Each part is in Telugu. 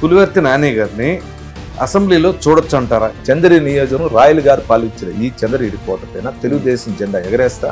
పులివర్తి నాని గారిని అసెంబ్లీలో చూడొచ్చు అంటారా చంద్రి నియోజకవర్గం రాయల్ గారు పాలించిన ఈ చంద్రగిరి కోట పైన తెలుగుదేశం జెండా ఎగరేస్తా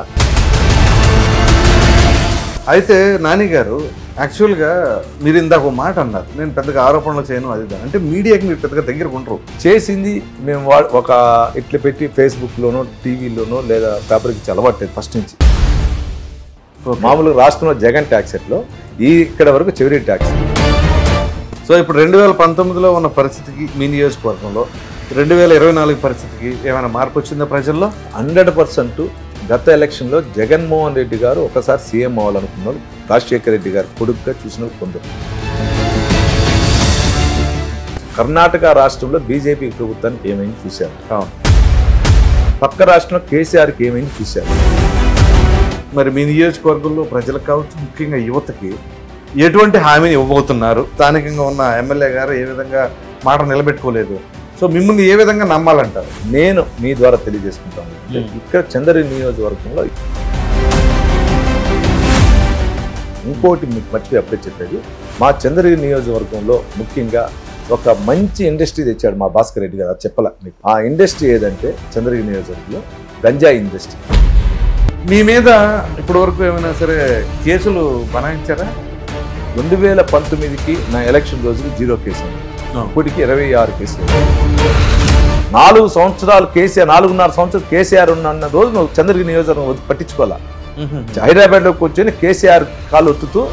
అయితే నాని గారు యాక్చువల్గా మీరు ఇందాక ఒక మాట అన్నారు నేను పెద్దగా ఆరోపణలు చేయను అది ఇది అని. అంటే మీడియాకి మీరు పెద్దగా దగ్గర ఉండరు చేసింది మేము వా- ఒక ఇట్లా పెట్టి ఫేస్బుక్ లోనో టీవీలోనో లేదా పేపర్కి ఇచ్చి అలవాటు లేదు ఫస్ట్ నుంచి మామూలుగా రాష్ట్రంలో జగన్ ట్యాక్స్ ఎట్లో ఈ ఇక్కడ వరకు చివరి ట్యాక్స్ సో ఇప్పుడు రెండు వేల పంతొమ్మిదిలో ఉన్న పరిస్థితికి మీ నియోజకవర్గంలో రెండు వేల ఇరవై నాలుగు పరిస్థితికి ఏమైనా మార్పు వచ్చిందా ప్రజల్లో హండ్రెడ్ పర్సెంట్ గత ఎలక్షన్లో జగన్మోహన్ రెడ్డి గారు ఒకసారి సీఎం అవ్వాలనుకున్నారు రాజశేఖర రెడ్డి గారు కొడుకుగా చూసిన కొందరు కర్ణాటక రాష్ట్రంలో బీజేపీ ప్రభుత్వానికి ఏమైంది చూశారు అవును పక్క రాష్ట్రంలో కేసీఆర్కి ఏమైంది చూశారు మరి మీ నియోజకవర్గంలో ప్రజలకు కావచ్చు ముఖ్యంగా యువతకి ఎటువంటి హామీని ఇవ్వబోతున్నారు స్థానికంగా ఉన్న ఎమ్మెల్యే గారు ఏ విధంగా మాట నిలబెట్టుకోలేదు సో మిమ్మల్ని ఏ విధంగా నమ్మాలంటారు నేను మీ ద్వారా తెలియజేసుకుంటాను Hmm. ఇక్కడ చంద్రగిరి నియోజకవర్గంలో ఇంకోటి మీకు మర్చిపోయి అప్పుడే చెప్పేది మా చంద్రగిరి నియోజకవర్గంలో ముఖ్యంగా ఒక మంచి ఇండస్ట్రీ తెచ్చాడు మా భాస్కర్ రెడ్డి గారు అది చెప్పాల మీకు ఆ ఇండస్ట్రీ ఏదంటే చంద్రగిరి నియోజకవర్గంలో గంజాయి ఇండస్ట్రీ మీ మీద ఇప్పటి వరకు ఏమైనా సరే కేసులు బనాయించారా రెండు వేల పంతొమ్మిదికి నా ఎలక్షన్ రోజుకి జీరో కేసు ఉంది ఇప్పటికి ఇరవై ఆరు కేసులు నాలుగు సంవత్సరాలు కేసీఆర్ నాలుగున్నర సంవత్సరాలు కేసీఆర్ ఉన్న రోజు నువ్వు చంద్రగిరి నియోజకవర్గం వదిలి పట్టించుకోవాలా హైదరాబాద్లోకి కూర్చొని కేసీఆర్ కాలు ఒత్తుతూ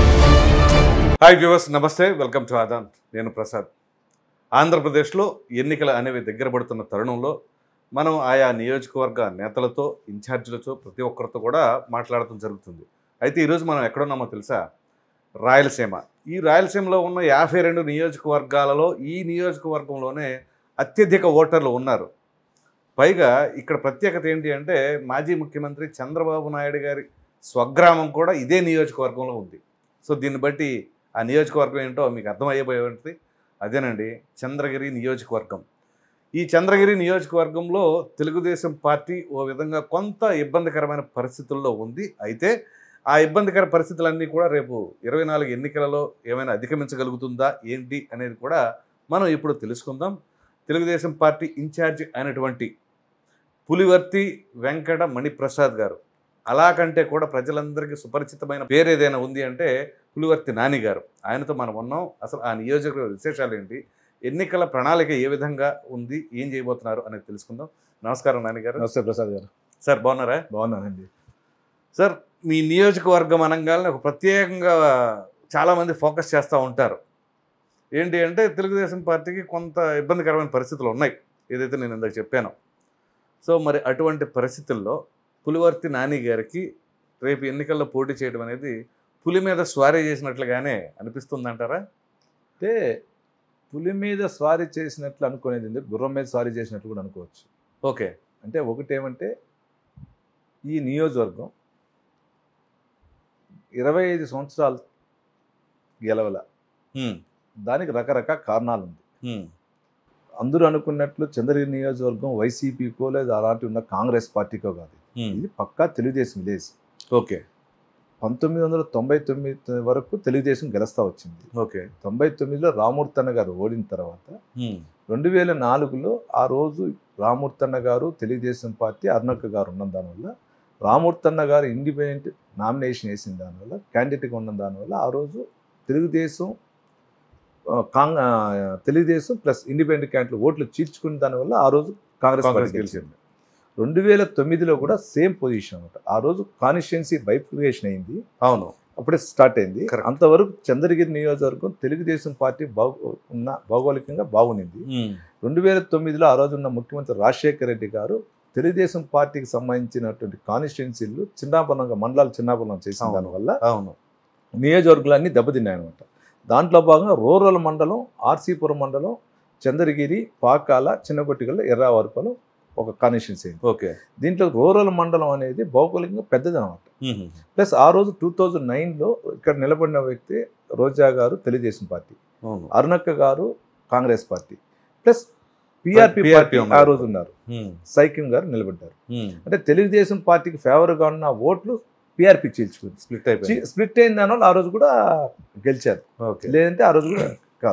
hi viewers namaste welcome to Aadhan నేను ప్రసాద్ ఆంధ్రప్రదేశ్లో ఎన్నికలు అనేవి దగ్గర పడుతున్న తరుణంలో మనం ఆయా నియోజకవర్గ నేతలతో ఇన్ఛార్జీలతో ప్రతి ఒక్కరితో కూడా మాట్లాడటం జరుగుతుంది అయితే ఈరోజు మనం ఎక్కడున్నామో తెలుసా రాయలసీమ ఈ రాయలసీమలో ఉన్న యాభై రెండు నియోజకవర్గాలలో ఈ నియోజకవర్గంలోనే అత్యధిక ఓటర్లు ఉన్నారు పైగా ఇక్కడ ప్రత్యేకత ఏంటి అంటే మాజీ ముఖ్యమంత్రి చంద్రబాబు నాయుడు గారి స్వగ్రామం కూడా ఇదే నియోజకవర్గంలో ఉంది సో దీన్ని బట్టి ఆ నియోజకవర్గం ఏంటో మీకు అర్థమయ్యబోయేది అదేనండి చంద్రగిరి నియోజకవర్గం ఈ చంద్రగిరి నియోజకవర్గంలో తెలుగుదేశం పార్టీ ఓ విధంగా కొంత ఇబ్బందికరమైన పరిస్థితుల్లో ఉంది అయితే ఆ ఇబ్బందికర పరిస్థితులన్నీ కూడా రేపు ఇరవై నాలుగు ఎన్నికలలో ఏమైనా అధిగమించగలుగుతుందా ఏంటి అనేది కూడా మనం ఇప్పుడు తెలుసుకుందాం తెలుగుదేశం పార్టీ ఇన్ఛార్జ్ అయినటువంటి పులివర్తి వెంకట మణిప్రసాద్ గారు అలా కంటే కూడా ప్రజలందరికీ సుపరిచితమైన పేరు ఏదైనా ఉంది అంటే పులివర్తి నాని గారు ఆయనతో మనం ఉన్నాం అసలు ఆ నియోజకవర్గ విశేషాలు ఏంటి ఎన్నికల ప్రణాళిక ఏ విధంగా ఉంది ఏం చేయబోతున్నారు అనేది తెలుసుకుందాం నమస్కారం నాని గారు నమస్తే ప్రసాద్ గారు సార్ బాగున్నారా బాగున్నానండి సార్ మీ నియోజకవర్గం అనగానే ఒక ప్రత్యేకంగా చాలామంది ఫోకస్ చేస్తూ ఉంటారు ఏంటి అంటే తెలుగుదేశం పార్టీకి కొంత ఇబ్బందికరమైన పరిస్థితులు ఉన్నాయి ఏదైతే నేను ఇందాక చెప్పానో సో మరి అటువంటి పరిస్థితుల్లో పులివర్తి నాని గారికి రేపు ఎన్నికల్లో పోటీ చేయడం అనేది పులి మీద స్వారీ చేసినట్లుగానే అనిపిస్తుందంటారా అంటే పులి మీద స్వారీ చేసినట్లు అనుకునేది ఉంది గుర్రం మీద స్వారీ చేసినట్లు కూడా అనుకోవచ్చు ఓకే అంటే ఒకటేమంటే ఈ నియోజకవర్గం ఇరవై ఐదు సంవత్సరాలు గెలవల హ్మ్, దానికి రకరకాల కారణాలు ఉంది హ్మ్, అందరూ అనుకున్నట్లు చంద్రగిరి నియోజకవర్గం వైసీపీకో లేదా అలాంటి ఉన్న కాంగ్రెస్ పార్టీకో కాదు హ్మ్. ఇది పక్కా తెలుగుదేశం విలేజ్ ఓకే పంతొమ్మిది వందల తొంభై తొమ్మిది వరకు తెలుగుదేశం గెలుస్తా వచ్చింది ఓకే తొంభై తొమ్మిదిలో రామూర్తన్న గారు ఓడిన తర్వాత హ్మ్, రెండు వేల నాలుగులో ఆ రోజు రామూర్తన్న గారు తెలుగుదేశం పార్టీ అరుణక్క గారు ఉన్న దానివల్ల రామూర్తన్న గారు ఇండిపెండెంట్ నామినేషన్ వేసిన దానివల్ల క్యాండిడేట్గా ఉన్న దానివల్ల ఆ రోజు తెలుగుదేశం ఆ, కాంగ్ ఆ, తెలుగుదేశం ప్లస్ ఇండిపెండెంట్ క్యాండిడేట్ ఓట్లు చీల్చుకున్న దానివల్ల ఆ రోజు కాంగ్రెస్ కాంగ్రెస్ పార్టీ గెలిచింది రెండు వేల తొమ్మిదిలో కూడా సేమ్ పొజిషన్ అనమాట ఆ రోజు కాన్స్టిట్యున్సీ బైఫికేషన్ అయింది అవును అప్పుడే స్టార్ట్ అయింది Correct. అంతవరకు చంద్రగిరి నియోజకవర్గం తెలుగుదేశం పార్టీ బాగు ఉన్న భౌగోళికంగా బాగునింది హ్మ్, రెండు వేల తొమ్మిదిలో ఆ రోజు ఉన్న ముఖ్యమంత్రి రాజశేఖర రెడ్డి గారు తెలుగుదేశం పార్టీకి సంబంధించినటువంటి కాన్స్టిట్యున్సీలు చిన్నాపన్నంగా మండలాలు చిన్నాపన్నం చేసిన అవును. దానివల్ల అవును నియోజకవర్గాలన్నీ దెబ్బతిన్నాయి అనమాట దాంట్లో భాగంగా రూరల్ మండలం ఆర్సీపురం మండలం చంద్రగిరి పాకాల చిన్నగొట్టిగల ఎర్రావరపలం ఒక కాన్స్టిట్యున్సీ అయింది ఓకే దీంట్లో రూరల్ మండలం అనేది భౌగోళికంగా పెద్దది అనమాట హ్మ్, హ్మ్, ప్లస్ ఆ రోజు టూ థౌజండ్ నైన్లో ఇక్కడ నిలబడిన వ్యక్తి రోజా గారు తెలుగుదేశం పార్టీ అవును అరుణక్క garu Congress party plus PRP PRP party ఆ ఉన్నారు. రోజు ఉన్నారు హ్మ్, సైకిం గారు నిలబడ్డారు హ్మ్. అంటే తెలుగుదేశం పార్టీకి ఫేవర్గా ఉన్న ఓట్లు పిఆర్పి చీల్చుకుంది స్ప్లిట్ అయిపోయింది స్ప్లిట్ అయిన దానివల్ల ఆ రోజు కూడా గెలిచారు ఓకే లేదంటే ఆ రోజు కూడా కాదు ఉమ్,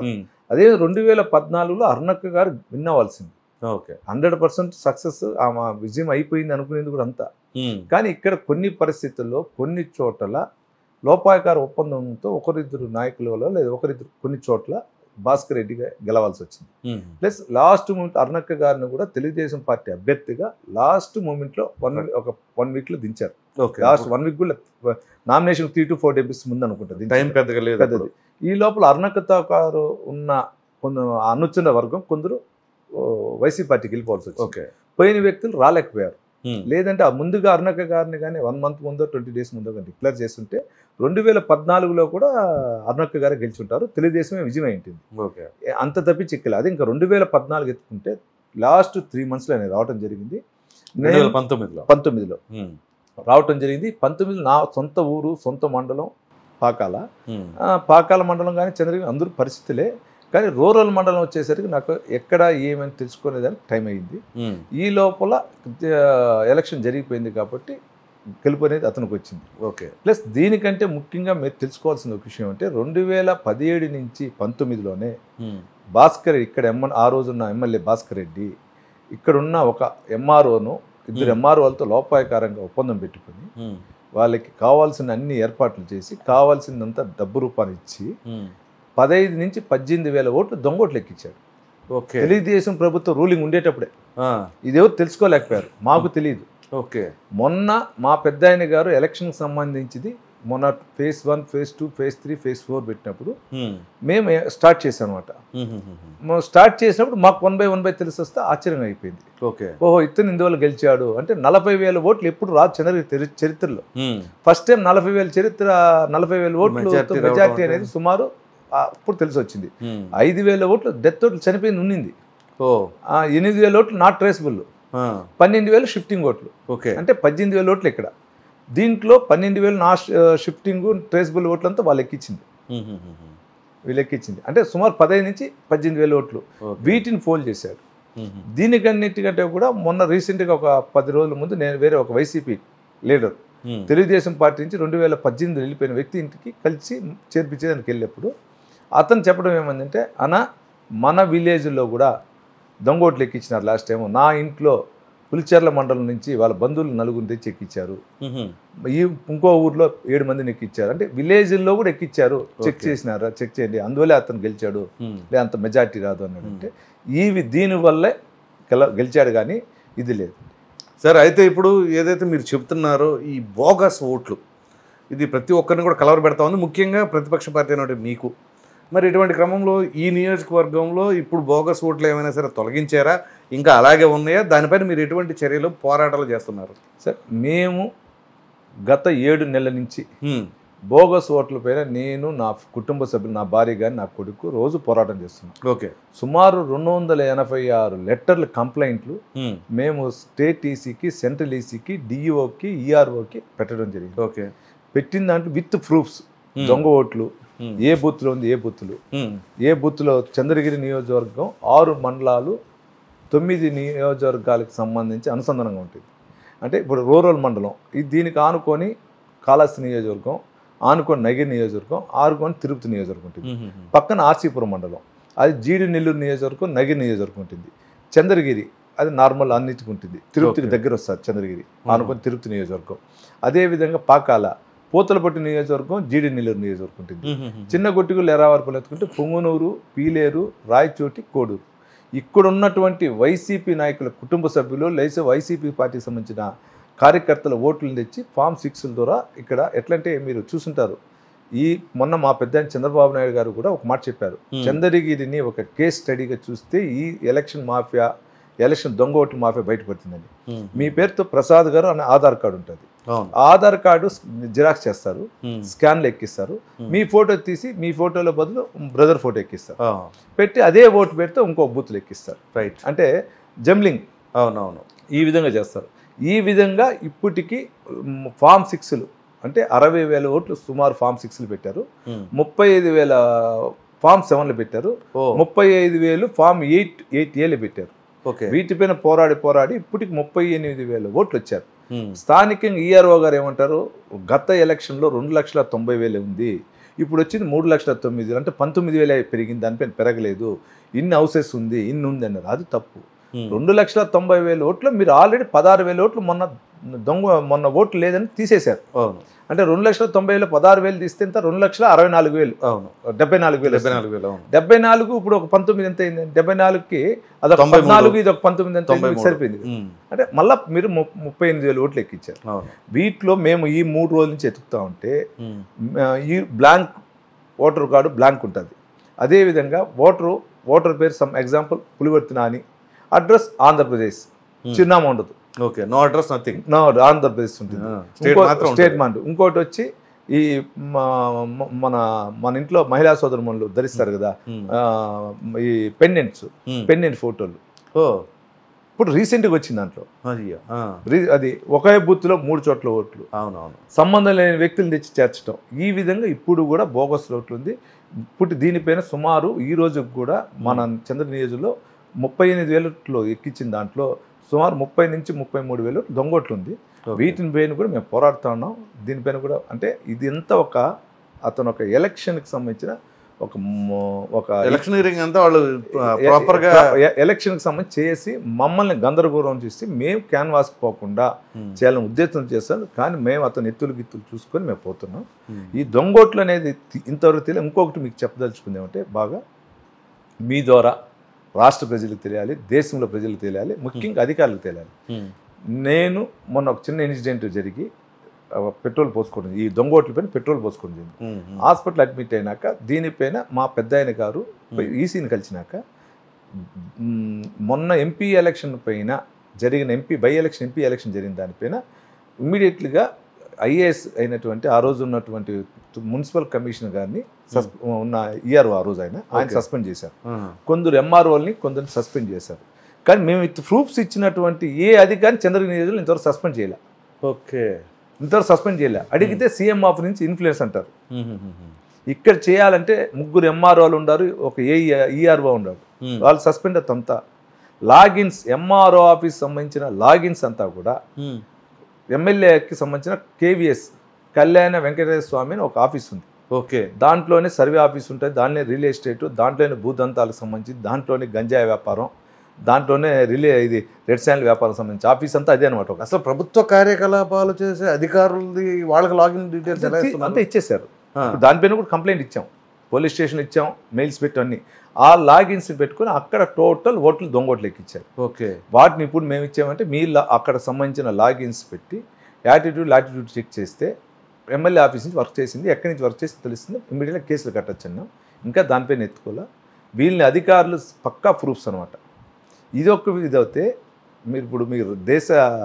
అదే రెండు వేల పద్నాలుగులో అరుణక్క గారు విన్ అవ్వాల్సింది ఓకే హండ్రెడ్ పర్సెంట్ సక్సెస్ ఆమె విజయం అయిపోయింది అనుకునేది కూడా అంతా ఉమ్. కానీ ఇక్కడ కొన్ని పరిస్థితుల్లో కొన్ని చోట్ల లోపాయకార ఒప్పందంతో ఒకరిద్దరు నాయకుల వల్ల లేదా ఒకరిద్దరు కొన్ని చోట్ల భాస్కర్ రెడ్డిగా గెలవాల్సి వచ్చింది ఉమ్. ప్లస్ లాస్ట్ మూమెంట్ అరుణక్క గారిని కూడా తెలుగుదేశం పార్టీ అభ్యర్థిగా లాస్ట్ మూమెంట్లో వన్ ఒక వన్ వీక్లో దించారు ఓకే లాస్ట్ వన్ వీక్ కూడా nomination three to four days ముందు అనుకుంటుంది టైం పెద్దగా లేదు పెద్దది ఈ లోపల అరుణకత గారు ఉన్న కొంత అనుచున్న వర్గం కొందరు ఓ, వైసీ పార్టీకి వెళ్ళిపోవాల్సి వచ్చింది ఓకే పోయిన వ్యక్తులు రాలేకపోయారు ఉమ్. లేదంటే ఆ ముందుగా అరుణక గారిని కానీ వన్ మంత్ ముందో ట్వంటీ డేస్ ముందో కానీ డిక్లేర్ చేస్తుంటే రెండు వేల పద్నాలుగులో కూడా అరుణక్క గారు గెలిచుంటారు తెలుగుదేశమే విజయం అయింది ఓకే అంత తప్పించి ఎక్కలే అది ఇంకా రెండు వేల పద్నాలుగు ఎత్తుకుంటే లాస్ట్ త్రీ మంత్స్లో ఆయన రావటం జరిగింది రెండు నేను వేల పంతొమ్మిదిలో పంతొమ్మిదిలో ఉమ్. రావటం జరిగింది పంతొమ్మిది నా సొంత ఊరు సొంత మండలం పాకాల ఉమ్. ఆ, పాకాల మండలం కానీ చంద్రగిరి అందరూ పరిస్థితులే కానీ రూరల్ మండలం వచ్చేసరికి నాకు ఎక్కడ ఏమని తెలుసుకునేదానికి టైం అయింది ఉమ్. ఈ లోపల ఆ, ఎలక్షన్ జరిగిపోయింది కాబట్టి గెలుపు అనేది అతనికి వచ్చింది ఓకే ప్లస్ దీనికంటే ముఖ్యంగా మీరు తెలుసుకోవాల్సిన ఒక విషయం అంటే రెండు వేల పదిహేడు నుంచి పంతొమ్మిదిలోనే ఉమ్. భాస్కర్ ఇక్కడ ఎమ్మ ఆ రోజున్న ఎమ్మెల్యే భాస్కర్ రెడ్డి ఇక్కడున్న ఒక ఎంఆర్ఓను ఇద్దరు Hmm. ఎంఆర్ఓలతో లోపాయకారంగా ఒప్పందం పెట్టుకుని ఉమ్. వాళ్ళకి కావాల్సిన అన్ని ఏర్పాట్లు చేసి కావాల్సినంత డబ్బు రూపాయలు ఇచ్చి ఉమ్. పదహైదు నుంచి పద్దెనిమిది వేల ఓట్లు దొంగోట్లు ఎక్కించాడు ఓకే తెలుగుదేశం ప్రభుత్వం రూలింగ్ ఉండేటప్పుడే ఆ. ఇదేవో తెలుసుకోలేకపోయారు మాకు తెలియదు ఓకే మొన్న మా పెద్ద ఆయన గారు ఎలక్షన్కి సంబంధించింది మొన్న phase one phase two phase three phase four పెట్టినప్పుడు ఉమ్. మేము స్టార్ట్ చేసాం అనమాట ఉమ్. ఉమ్. ఉమ్. మేము స్టార్ట్ చేసినప్పుడు మాకు వన్ బై వన్ బై తెలిసి వస్తే ఆశ్చర్యం అయిపోయింది ఓకే ఓహో ఇతను ఇందువల్ల గెలిచాడు అంటే నలభై వేల ఓట్లు ఎప్పుడు రాదు చంద్రగిరి చరి- చరిత్రలో ఉమ్. ఫస్ట్ టైం నలభై వేల చరిత్ర నలభై వేల ఓట్లు Majority రావడం మెజార్టీ అంటే- అనేది సుమారు ఆ, అప్పుడు తెలిసి వచ్చింది ఉమ్. ఐదు వేల ఓట్లు డెత్ ఓట్లు చనిపోయింది ఉన్నింది ఓ ఆ, ఎనిమిది వేల ఓట్లు నాట్ ట్రేసబుల్ ఆ. పన్నెండు వేలు షిఫ్టింగ్ ఓట్లు ఓకే అంటే పద్దెనిమిది వేల ఓట్లు ఇక్కడ దీంట్లో పన్నెండు వేలు నా షిఫ్టింగ్ ట్రేసబుల్ ఓట్లంతా వాళ్ళు ఎక్కించింది ఉమ్. ఉమ్. ఉమ్. ఉమ్. వీళ్ళు ఎక్కించింది అంటే సుమారు పదహైదు నుంచి పద్దెనిమిది వేల ఓట్లు ఓకే. వీటిని ఫోల్డ్ చేశాడు ఉమ్. ఉమ్. దీనికన్నిటికంటే కూడా మొన్న రీసెంట్గా ఒక పది రోజుల ముందు నేను వేరే ఒక వైసీపీ లీడర్ ఉమ్. తెలుగుదేశం పార్టీ నుంచి రెండు వేల పద్దెనిమిది వెళ్ళిపోయిన వ్యక్తి ఇంటికి కలిసి చేర్పించేదానికి వెళ్ళినప్పుడు అతను చెప్పడం ఏమందంటే అన్న మన విలేజ్లో కూడా దొంగోట్లు ఎక్కించినారు లాస్ట్ టైం నా ఇంట్లో పులిచెర్ల మండలం నుంచి వాళ్ళ బంధువులు నలుగురు తెచ్చి ఎక్కించారు ఉమ్. ఉమ్. ఈ ఇంకో ఊర్లో ఏడు మందిని ఎక్కించారు అంటే విలేజ్లో కూడా ఎక్కించారు చెక్ Okay. చేసినారా చెక్ చేయండి అందువల్లే అతను గెలిచాడు ఉమ్. లే అంత మెజార్టీ రాదు అన్నాడు అంటే ఈ దీనివల్లే గెల గెలిచాడు కానీ ఇది లేదు సరే అయితే ఇప్పుడు ఏదైతే మీరు చెప్తున్నారో ఈ బోగస్ ఓట్లు ఇది ప్రతి ఒక్కరిని కూడా కలవర పెడతా ఉంది ముఖ్యంగా ప్రతిపక్ష పార్టీ అయినటువంటి మీకు మరి ఇటువంటి క్రమంలో ఈ నియోజకవర్గంలో ఇప్పుడు బోగస్ ఓట్లు ఏమైనా సరే తొలగించారా ఇంకా అలాగే ఉన్నాయా దానిపైన మీరు ఎటువంటి చర్యలు పోరాటాలు చేస్తున్నారు సార్ మేము గత ఏడు నెలల నుంచి హ్మ్. బోగస్ ఓట్ల పైన నేను నా కుటుంబ సభ్యులు నా భార్య కానీ నా కొడుకు రోజు పోరాటం చేస్తున్నాం ఓకే సుమారు రెండు వందల ఎనభై ఆరు లెటర్లు కంప్లైంట్లు హ్మ్. మేము స్టేట్ ఈసీకి సెంట్రల్ ఈసీకి డిఈఓకి ఈఆర్ఓకి పెట్టడం జరిగింది ఓకే పెట్టిన దాంట్లో విత్ ప్రూఫ్స్ హ్మ్. దొంగ ఓట్లు హ్మ్. ఏ బూత్లో ఉంది ఏ బూత్లు హ్మ్. ఏ బూత్లో చంద్రగిరి నియోజకవర్గం ఆరు మండలాలు తొమ్మిది నియోజకవర్గాలకు సంబంధించి అనుసంధానంగా ఉంటుంది అంటే ఇప్పుడు రూరల్ మండలం ఇది దీనికి ఆనుకొని కాళహస్తి నియోజకవర్గం ఆనుకొని నగిరి నియోజకవర్గం ఆనుకొని తిరుపతి నియోజకవర్గం ఉంటుంది హ్మ్. హ్మ్. పక్కన ఆర్సీపురం మండలం అది జీడి నెల్లూరు నియోజకవర్గం నగిరి నియోజకవర్గం ఉంటుంది చంద్రగిరి అది నార్మల్ అన్నిటికి ఉంటుంది తిరుపతికి Okay. దగ్గర వస్తుంది చంద్రగిరి ఆనుకొని తిరుపతి నియోజకవర్గం అదేవిధంగా పాకాల పూతలపట్టు నియోజకవర్గం జీడి నెల్లూరు నియోజకవర్గం ఉంటుంది హ్మ్. హ్మ్. చిన్న గొట్టిగులు ఎరావరపులు ఎత్తుకుంటే పొంగునూరు పీలేరు రాయచోటి కోడూరు ఇక్కడ ఉన్నటువంటి వైసీపీ నాయకుల కుటుంబ సభ్యులు లేసే వైసీపీ పార్టీకి సంబంధించిన కార్యకర్తల ఓట్లను తెచ్చి ఫామ్ సిక్స్ల ద్వారా ఇక్కడ ఎట్లంటే మీరు చూసుంటారు ఈ మొన్న మా పెద్ద ఆయన చంద్రబాబు నాయుడు గారు కూడా ఒక మాట చెప్పారు Hmm. చంద్రగిరిని ఒక కేస్ స్టడీగా చూస్తే ఈ ఎలక్షన్ మాఫియా ఎలక్షన్ దొంగ ఓట్ల మాఫియా బయటపడుతుందండి హ్మ్. మీ పేరుతో ప్రసాద్ గారు అనే ఆధార్ కార్డు ఉంటుంది అవును ఆధార్ కార్డు జిరాక్స్ చేస్తారు హ్మ్. స్కాన్లు ఎక్కిస్తారు Hmm. మీ ఫోటో తీసి మీ ఫోటోలో బదులు బ్రదర్ ఫోటో ఎక్కిస్తారు ఆ. పెట్టి అదే ఓటు పెడితే ఇంకో బూత్లు ఎక్కిస్తారు రైట్ అంటే జంబ్లింగ్ అవునవును ఈ విధంగా చేస్తారు ఈ విధంగా ఇప్పటికి మ్, ఫామ్ సిక్స్లు అంటే అరవై వేల ఓట్లు సుమారు ఫామ్ సిక్స్లు పెట్టారు హ్మ్. ముప్పై ఐదు వేల ఫామ్ సెవెన్లు పెట్టారు ఓ ముప్పై ఐదు వేలు ఫామ్ ఎయిట్ ఎయిట్ ఏలు పెట్టారు ఓకే వీటిపైన పోరాడి పోరాడి ఇప్పటికి ముప్పై ఎనిమిది వేల ఓట్లు వచ్చారు హ్మ్. స్థానికంగా ఈఆర్ఓ గారు ఏమంటారు గత ఎలక్షన్లో రెండు లక్షల తొంభై వేలు ఉంది ఇప్పుడు వచ్చింది మూడు లక్షల తొమ్మిది వేలు అంటే పంతొమ్మిది వేలే పెరిగింది దానిపైన పెరగలేదు ఇన్ని హౌసెస్ ఉంది ఇన్ని ఉంది అన్నారు అది తప్పు ఉమ్. రెండు లక్షల తొంభై వేల ఓట్లు మీరు ఆల్రెడీ పదహారు వేల ఓట్లు మొన్న దొంగ మొన్న ఓట్లు లేదని తీసేశారు అవును అంటే రెండు లక్షల తొంభై వేలు పదహారు వేలు తీస్తే ఎంత రెండు లక్షల అరవై నాలుగు వేలు అవును డెబ్బై నాలుగు వేలు డెబ్బై నాలుగు వేలు అవును డెబ్బై నాలుగు ఇప్పుడు ఒక పంతొమ్మిది ఎంత అయింది డెబ్బై నాలుగుకి అదొక తొంభై మూడు. పద్నాలుగు ఇది ఒక పంతొమ్మిది ఎంత తొంభై అయింది? మూడు. సరిపోయింది ఉమ్. అంటే మళ్ళీ మీరు ము- ముప్పై ఎనిమిది వేలు ఓట్లు ఎక్కించారు అవును వీటిలో మేము ఈ మూడు రోజుల నుంచి ఎతుకుతా ఉంటే ఉమ్. మ, ఈ బ్లాంక్ ఓటర్ కార్డు బ్లాంక్ ఉంటుంది అదేవిధంగా ఓటరు ఓటర్ పేరు some example Pulivarthi Nani address Andhra Pradesh Hmm. చిరునామా ఉండదు ఓకే నో అడ్రస్ నథింగ్ నా ఆంధ్రప్రదేశ్ ఉంటుంది స్టేట్ ఇంకో- మాత్రం స్టేట్ మాండ్ ఇంకోటి వచ్చి ఈ మా- మ- మన మన ఇంట్లో మహిళా సోదరుమణులు ధరిస్తారు కదా ఆ, ఈ పెండెంట్స్ పెండెంట్ ఫోటోలు ఓ ఇప్పుడు రీసెంట్గా వచ్చింది దాంట్లో అయ్యో ఆ. రీ- అది ఒకే బూత్లో మూడు చోట్ల ఓట్లు అవునవును సంబంధం లేని వ్యక్తులను తెచ్చి చేర్చడం ఈ విధంగా ఇప్పుడు కూడా బోగస్ ఓట్లు ఉంది ఇప్పుడు దీనిపైన సుమారు ఈ రోజుకి కూడా మన చంద్ర నియోజకలో ముప్పై ఎనిమిది వేలలో ఎక్కించిన దాంట్లో సుమారు ముప్పై నుంచి ముప్పై మూడు వేలు దొంగోట్లు ఉంది ఓకే. వీటిని పైన కూడా మేము పోరాడుతా ఉన్నాం దీనిపైన కూడా అంటే ఇది ఎంత ఒక అతను ఒక ఎలక్షన్కి సంబంధించిన ఒక మో- ఒక ఎలక్షనీరింగ్ అంతా వాళ్ళు ప్రాపర్ గా ఎ- ఎలక్షన్కి సంబంధించి చేసి మమ్మల్ని గందరగోళం చేసి మేము క్యాన్వాస్కి పోకుండా ఉమ్. చేయాలని ఉద్దేశం చేస్తాను కానీ మేము అతను ఎత్తులు గిత్తులు చూసుకొని మేము పోతున్నాం ఉమ్. ఈ దొంగోట్లు అనేది తి- ఇంతవరకు తెలియదు ఇంకొకటి మీకు చెప్పదలుచుకుంది ఏమంటే బాగా మీ ద్వారా రాష్ట్ర ప్రజలకు తెలియాలి దేశంలో ప్రజలకు తెలియాలి ముఖ్యంగా అధికారులకు తెలియాలి ఉమ్. నేను మొన్న ఒక చిన్న ఇన్సిడెంట్ జరిగి ఆ, పెట్రోల్ పోసుకోవడం ఈ దొంగోట్ల పైన పెట్రోల్ పోసుకోవడం జరిగింది ఉమ్. ఉమ్. హాస్పిటల్ అడ్మిట్ అయినాక దీనిపైన మా పెద్ద ఆయన గారు ఈసీని కలిసినాక మ్, మొన్న ఎంపీ ఎలక్షన్ పైన జరిగిన MP by election MP election జరిగిన దానిపైన ఇమ్మీడియట్లీగా ఐఏఎస్ అయినటువంటి ఆ రోజు ఉన్నటువంటి మున్సిపల్ కమిషనర్ గారిని సస్ ఉన్న ఈఆర్ఓ ఆ రోజు ఆయన ఆయన Okay. సస్పెండ్ చేశారు ఆ. కొందరు ఎంఆర్ఓల్ని కొందరిని సస్పెండ్ చేశారు కానీ మేము విత్ ప్రూఫ్స్ ఇచ్చినటువంటి ఏ అధికారి చంద్రగిరి నియోజకవర్గంలో ఇంతవరకు సస్పెండ్ చేయలే ఓకే ఇంతవరకు సస్పెండ్ చేయలే అడిగితే సీఎం ఆఫ్ నుంచి ఇన్ఫ్లుయెన్స్ అంటారు ఉమ్. ఉమ్. ఉమ్. ఇక్కడ చేయాలంటే ముగ్గురు ఎంఆర్ఓలు ఉన్నారు ఒక ఏ ఈఆర్ఓ ఉన్నారు ఉమ్. వాళ్ళు సస్పెండ్ అంతా లాగిన్స్ ఎంఆర్ఓ ఆఫీస్ సంబంధించిన లాగిన్స్ అంతా కూడా ఉమ్. ఎమ్మెల్యేకి సంబంధించిన కేవీఎస్ కళ్యాణ వెంకటేశ్వర స్వామి అని ఒక ఆఫీస్ ఉంది ఓకే దాంట్లోనే సర్వే ఆఫీస్ ఉంటుంది దాంట్లోనే రియల్ ఎస్టేట్ దాంట్లోనే భూదంతాలకు సంబంధించి దాంట్లోనే గంజాయి వ్యాపారం దాంట్లోనే రిలే ఇది రెడ్ శాండ్ వ్యాపారం సంబంధించి ఆఫీస్ అంతా అదే అనమాట ఒక అసలు ప్రభుత్వ కార్యకలాపాలు చేసే అధికారులది వాళ్ళకి లాగిన్ డీటెయిల్స్ ఎలా అంతా ఇస్తున్నారు ఇచ్చేశారు ఆ. ఇప్పుడు దానిపైన కూడా కంప్లైంట్ ఇచ్చాం పోలీస్ స్టేషన్ ఇచ్చాం మెయిల్స్ పెట్టి అన్ని ఆ లాగిన్స్ పెట్టుకొని అక్కడ టోటల్ ఓట్లు దొంగ ఓట్లు ఎక్కించారు ఓకే వాటిని ఇప్పుడు మేము ఇచ్చామంటే మీ లా- అక్కడ సంబంధించిన లాగిన్స్ పెట్టి యాటిట్యూడ్ లాటిట్యూడ్ చెక్ చేస్తే ఎమ్మెల్యే ఆఫీస్ నుంచి వర్క్ చేసింది ఎక్కడి నుంచి వర్క్ చేసి తెలుస్తుంది ఇమీడియట్గా కేసులు కట్టచ్చు అన్నాం ఇంకా దానిపైన ఎత్తుకోలే వీళ్ళని అధికారులు పక్కా ప్రూఫ్స్ అనమాట ఇది ఒక ఇది అయితే మీరు ఇప్పుడు మీరు దేశ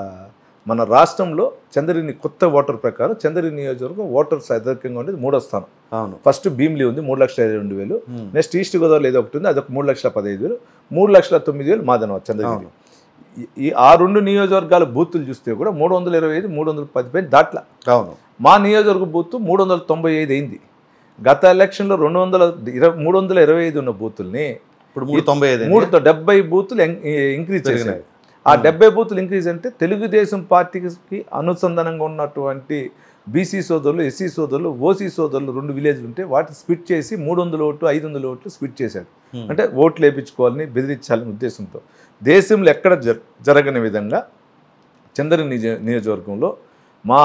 మన రాష్ట్రంలో చంద్రగిరి కొత్త ఓటర్ ప్రకారం చంద్రగిరి నియోజకవర్గం ఓటర్స్ అధికంగా ఉండేది మూడో స్థానం అవును ఫస్ట్ భీమ్లీ ఉంది మూడు లక్షల ఇరవై రెండు వేలు ఉమ్. నెక్స్ట్ ఈస్ట్ గోదావరి ఏదో ఒకటి ఉంది అదొక మూడు లక్షల పదహైదు వేలు మూడు లక్షల తొమ్మిది వేలు మాదనవ చంద్రగిరి అవును. ఈ- ఈ ఆ రెండు నియోజకవర్గాల బూతులు చూస్తే కూడా మూడు వందల ఇరవై ఐదు మూడు వందల పది పైన దాట్ల అవును మా నియోజకవర్గ బూత్ మూడు వందల తొంభై ఐదు అయింది గత ఎలక్షన్లో రెండు వందల ఇరవై మూడు వందల ఇరవై ఐదు ఉన్న బూతుల్ని ఇప్పుడు మూడు తొంభై ఐదు మూడుతో డెబ్బై బూతులు ఎం- ఇంక్రీజ్ చేసినాయి పెరిగినాయి. ఆ డెబ్బై బూతులు ఇంక్రీజ్ అంటే తెలుగుదేశం పార్టీకి అనుసంధానంగా ఉన్నటువంటి బీసీ సోదరులు ఎస్సీ సోదరులు ఓసీ సోదరులు రెండు విలేజ్లు ఉంటే వాటిని స్పిట్ చేసి మూడు వందల ఓట్లు ఐదు వందల ఓట్లు స్పిట్ చేశాడు Hmm. అంటే ఓట్లు వేయించుకోవాలని బెదిరించాలని ఉద్దేశంతో దేశంలో ఎక్కడ జ- జరగని విధంగా చంద్రగిరి నిజ- నియోజకవర్గంలో మా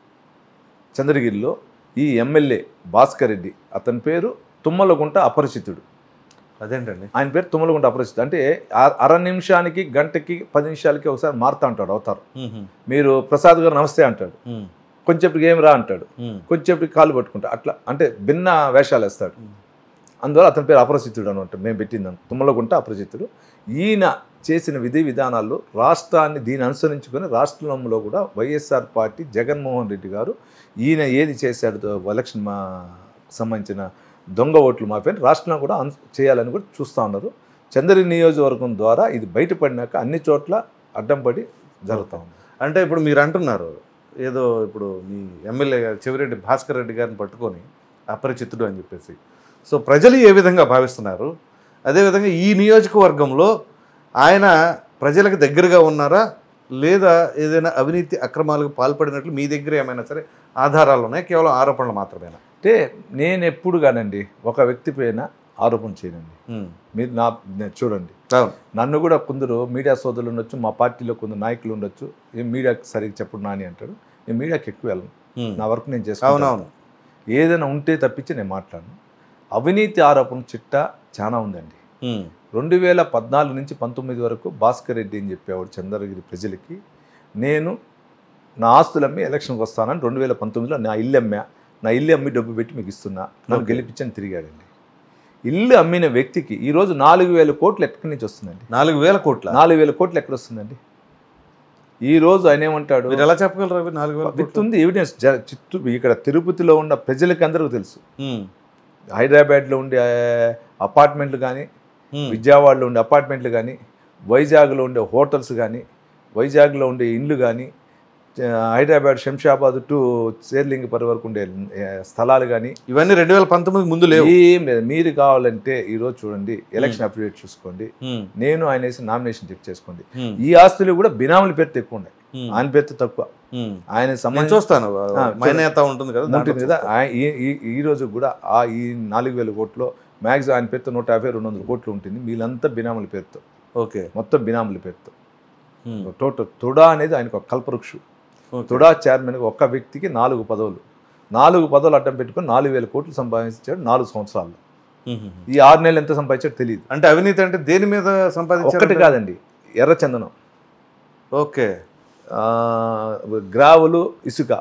చంద్రగిరిలో ఈ ఎమ్మెల్యే భాస్కర్ రెడ్డి అతని పేరు తుమ్మలగుంట అపరిచితుడు అదేంటండి ఆయన పేరు తుమ్మలగుంట అపరిచితుడు అంటే ఆ- అర నిమిషానికి గంటకి పది నిమిషాలకి ఒకసారి మారుతా అంటాడు అవతారు ఉమ్. మీరు ప్రసాద్ గారు నమస్తే అంటాడు ఉమ్. కొంచెంసేపటికి ఏం రా అంటాడు ఉమ్. కొంచెంసేపటికి కాలు పట్టుకుంటా అట్లా అంటే భిన్న వేషాలు వేస్తాడు ఉమ్. అందువల్ల అతని పేరు అపరిచితుడు అనమాట మేము పెట్టింది తుమ్మలగుంట అపరిచితుడు ఈయన చేసిన విధి విధానాల్లో రాష్ట్రాన్ని దీన్ని అనుసరించుకొని రాష్ట్రంలో కూడా వైఎస్ఆర్ పార్టీ జగన్మోహన్ రెడ్డి గారు ఈయన ఏది చేశాడు దో- ఎలక్షన్ మా సంబంధించిన దొంగ ఓట్లు మాపైన రాష్ట్రంలో కూడా అను చేయాలని కూడా చూస్తూ ఉన్నారు చంద్రగిరి నియోజకవర్గం ద్వారా ఇది బయటపడినాక అన్ని చోట్ల అడ్డం పడి జరుగుతూ ఉంది అంటే ఇప్పుడు మీరు అంటున్నారు ఏదో ఇప్పుడు మీ ఎమ్మెల్యే గారు చెవిరెడ్డి భాస్కర్ రెడ్డి గారిని పట్టుకొని అపరిచితుడు అని చెప్పేసి సో ప్రజలు ఏ విధంగా భావిస్తున్నారు అదేవిధంగా ఈ నియోజకవర్గంలో ఆయన ప్రజలకు దగ్గరగా ఉన్నారా లేదా ఏదైనా అవినీతి అక్రమాలకు పాల్పడినట్లు మీ దగ్గర ఏమైనా సరే ఆధారాలు ఉన్నాయి కేవలం ఆరోపణలు మాత్రమేనా అంటే నేను ఎప్పుడు కానండి ఒక వ్యక్తి పైన ఆరోపణ చేయనండి ఉమ్. మీరు నా నేను చూడండి అవును నన్ను కూడా కొందరు మీడియా సోదరులు ఉండొచ్చు మా పార్టీలో కొందరు నాయకులు ఉండొచ్చు ఏం మీడియాకి సరిగ్గా చెప్పుడు నాని అంటాడు నేను మీడియాకి ఎక్కువ వెళ్ళను ఉమ్. నా వర్క్ నేను చేసుకుంటాను అవునవును ఏదైనా ఉంటే తప్పించి నేను మాట్లాడను అవినీతి ఆరోపణ చిట్టా చాలా ఉందండి ఉమ్. రెండు వేల పద్నాలుగు నుంచి పంతొమ్మిది వరకు భాస్కర్ రెడ్డి అని చెప్పేవాడు చంద్రగిరి ప్రజలకి నేను నా ఆస్తులు అమ్మి ఎలక్షన్కి వస్తానని రెండు వేల పంతొమ్మిదిలో నా ఇల్లు అమ్మా నా ఇల్లు అమ్మి డబ్బు పెట్టి మీకు ఇస్తున్నా నన్ను Okay. గెలిపించని తిరిగాడండి ఇల్లు అమ్మిన వ్యక్తికి ఈరోజు నాలుగు వేల కోట్లు ఎక్కడి నుంచి వస్తుందండి నాలుగు వేల కోట్ల నాలుగు వేల కోట్లు ఎక్కడ వస్తుందండి ఈ రోజు ఆయన ఏమంటాడు మీరు ఎలా చెప్పగలరు అవి నాలుగు వేల విత్ కోట్లు ఉంది ఎవిడెన్స్ జ- చిత్తూ ఇక్కడ తిరుపతిలో ఉన్న ప్రజలకి అందరికీ తెలుసు ఉమ్. హైదరాబాద్లో ఉండే ఆ, అపార్ట్మెంట్లు కానీ ఉమ్. విజయవాడలో ఉండే అపార్ట్మెంట్లు కానీ వైజాగ్లో ఉండే హోటల్స్ కానీ వైజాగ్లో ఉండే ఇండ్లు కానీ హైదరాబాద్ శంషాబాద్ టు శేర్లింగపరి వరకు ఉండే ఆ, స్థలాలు కానీ ఇవన్నీ రెండు వేల పంతొమ్మిది ముందు లేవు ఏం లేదు మీరు కావాలంటే ఈరోజు చూడండి ఎలక్షన్ అప్డేట్ చూసుకోండి ఉమ్. నేను ఆయన వేసి నామినేషన్ చెక్ చేసుకోండి ఉమ్. ఈ ఆస్తులు కూడా బినాముల పేరుతో ఎక్కువ ఉన్నాయి ఉమ్. ఆయన పేరుతో తక్కువ ఉమ్. ఆయన నేను సంబంధించి చూస్తాను ఆ, మైనేత ఉంటుంది కదా దాంట్లో ఉంటుంది కదా ఆ- ఈ ఈ- ఈ రోజు కూడా ఆ ఈ నాలుగు వేల కోట్లు మ్యాక్సిమం ఆయన పేరుతో నూట యాభై రెండు వందల కోట్లు ఉంటుంది వీళ్ళంతా బినాముల పేరుతో చూస్తాను. ఓకే మొత్తం బినాముల పేరుతో ఉమ్. టోటల్ తుడా అనేది ఆయనకు ఒక కల్పవృక్షు ఓకే. తుడా చైర్మన్ ఒక్క వ్యక్తికి నాలుగు పదవులు నాలుగు పదవులు అడ్డం పెట్టుకొని నాలుగు వేల కోట్లు సంపాదించాడు నాలుగు సంవత్సరాల్లో ఉమ్. ఈ ఆరు నెలలు ఎంత సంపాదించాడు తెలియదు అంటే అవినీతి అంటే దేని మీద సంపాదించారు ఒక్కటి కాదండి ఎర్రచందనం ఓకే ఆ, గ్రావులు ఇసుక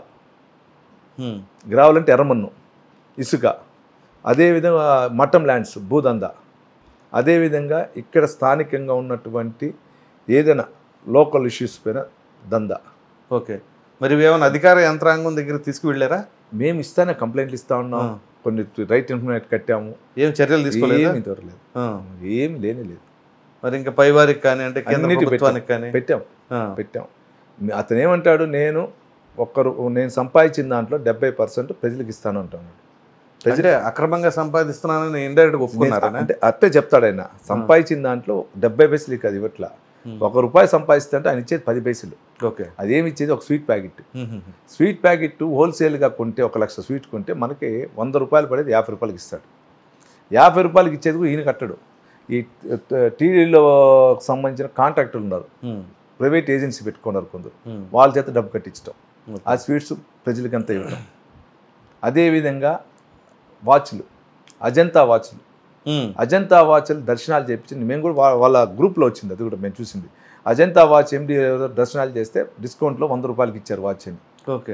ఉమ్. గ్రావులు అంటే ఎర్రమన్ను ఇసుక అదేవిధంగా మటం ల్యాండ్స్ భూదంద అదేవిధంగా ఇక్కడ స్థానికంగా ఉన్నటువంటి ఏదైనా లోకల్ ఇష్యూస్ పైన దంద ఓకే మరి ఇవేమైనా అధికార యంత్రాంగం దగ్గర తీసుకువెళ్ళారా మేము ఇస్తానే కంప్లైంట్లు ఇస్తా ఉన్నాం ఆ. కొన్ని రైట్ ఇన్ఫర్మేట్ కట్టాము ఏం చర్యలు తీసుకోలేదా ఏమీ దొరలేదు ఆ. ఏమి లేని లేదు మరి ఇంకా పైవారికి కానీ అంటే కేంద్ర అన్నిటి ప్రభుత్వానికి కానీ పెట్టాం ఆ. పెట్టాం మీ- అతను ఏమంటాడు నేను ఒక్కరు నేను సంపాదించిన దాంట్లో డెబ్బై పర్సెంట్ ప్రజలకు ఇస్తాను అంటున్నాడు ప్రజలు అంటే అక్రమంగా సంపాదిస్తున్నానని ఇండైరెక్ట్ ఒప్పుకున్నారా అంటే అట్టే చెప్తాడు ఆయన సంపాదించిన దాంట్లో డెబ్బై పైసలు అది ఇవ్వట్లా ఒక రూపాయి సంపాదిస్తే అంటే ఆయన ఇచ్చేది పది పైసలు ఓకే అదేమి ఇచ్చేది ఒక స్వీట్ ప్యాకెట్ స్వీట్ ప్యాకెట్ హోల్సేల్గా కొంటే ఒక లక్ష స్వీట్ కొంటే మనకి వంద రూపాయలు పడేది యాభై రూపాయలకి ఇస్తాడు యాభై రూపాయలకి ఇచ్చేది కూడా ఈయన కట్టడు ఈ టీడీలో సంబంధించిన కాంట్రాక్టర్లు ఉన్నారు ప్రైవేట్ ఏజెన్సీ పెట్టుకున్నారు కొందరు వాళ్ళ చేత డబ్బు కట్టించడం ఆ స్వీట్స్ ప్రజలకి అంతా ఇవ్వడం అదేవిధంగా వాచ్లు అజంతా వాచ్లు అజంతా వాచ్లు దర్శనాలు చేయించింది మేము కూడా వా- వాళ్ళ గ్రూప్లో వచ్చింది అది కూడా మేము చూసింది అజంతా వాచ్ ఎండి దర్శనాలు చేస్తే డిస్కౌంట్లో వంద రూపాయలకి ఇచ్చారు వాచ్ అని ఓకే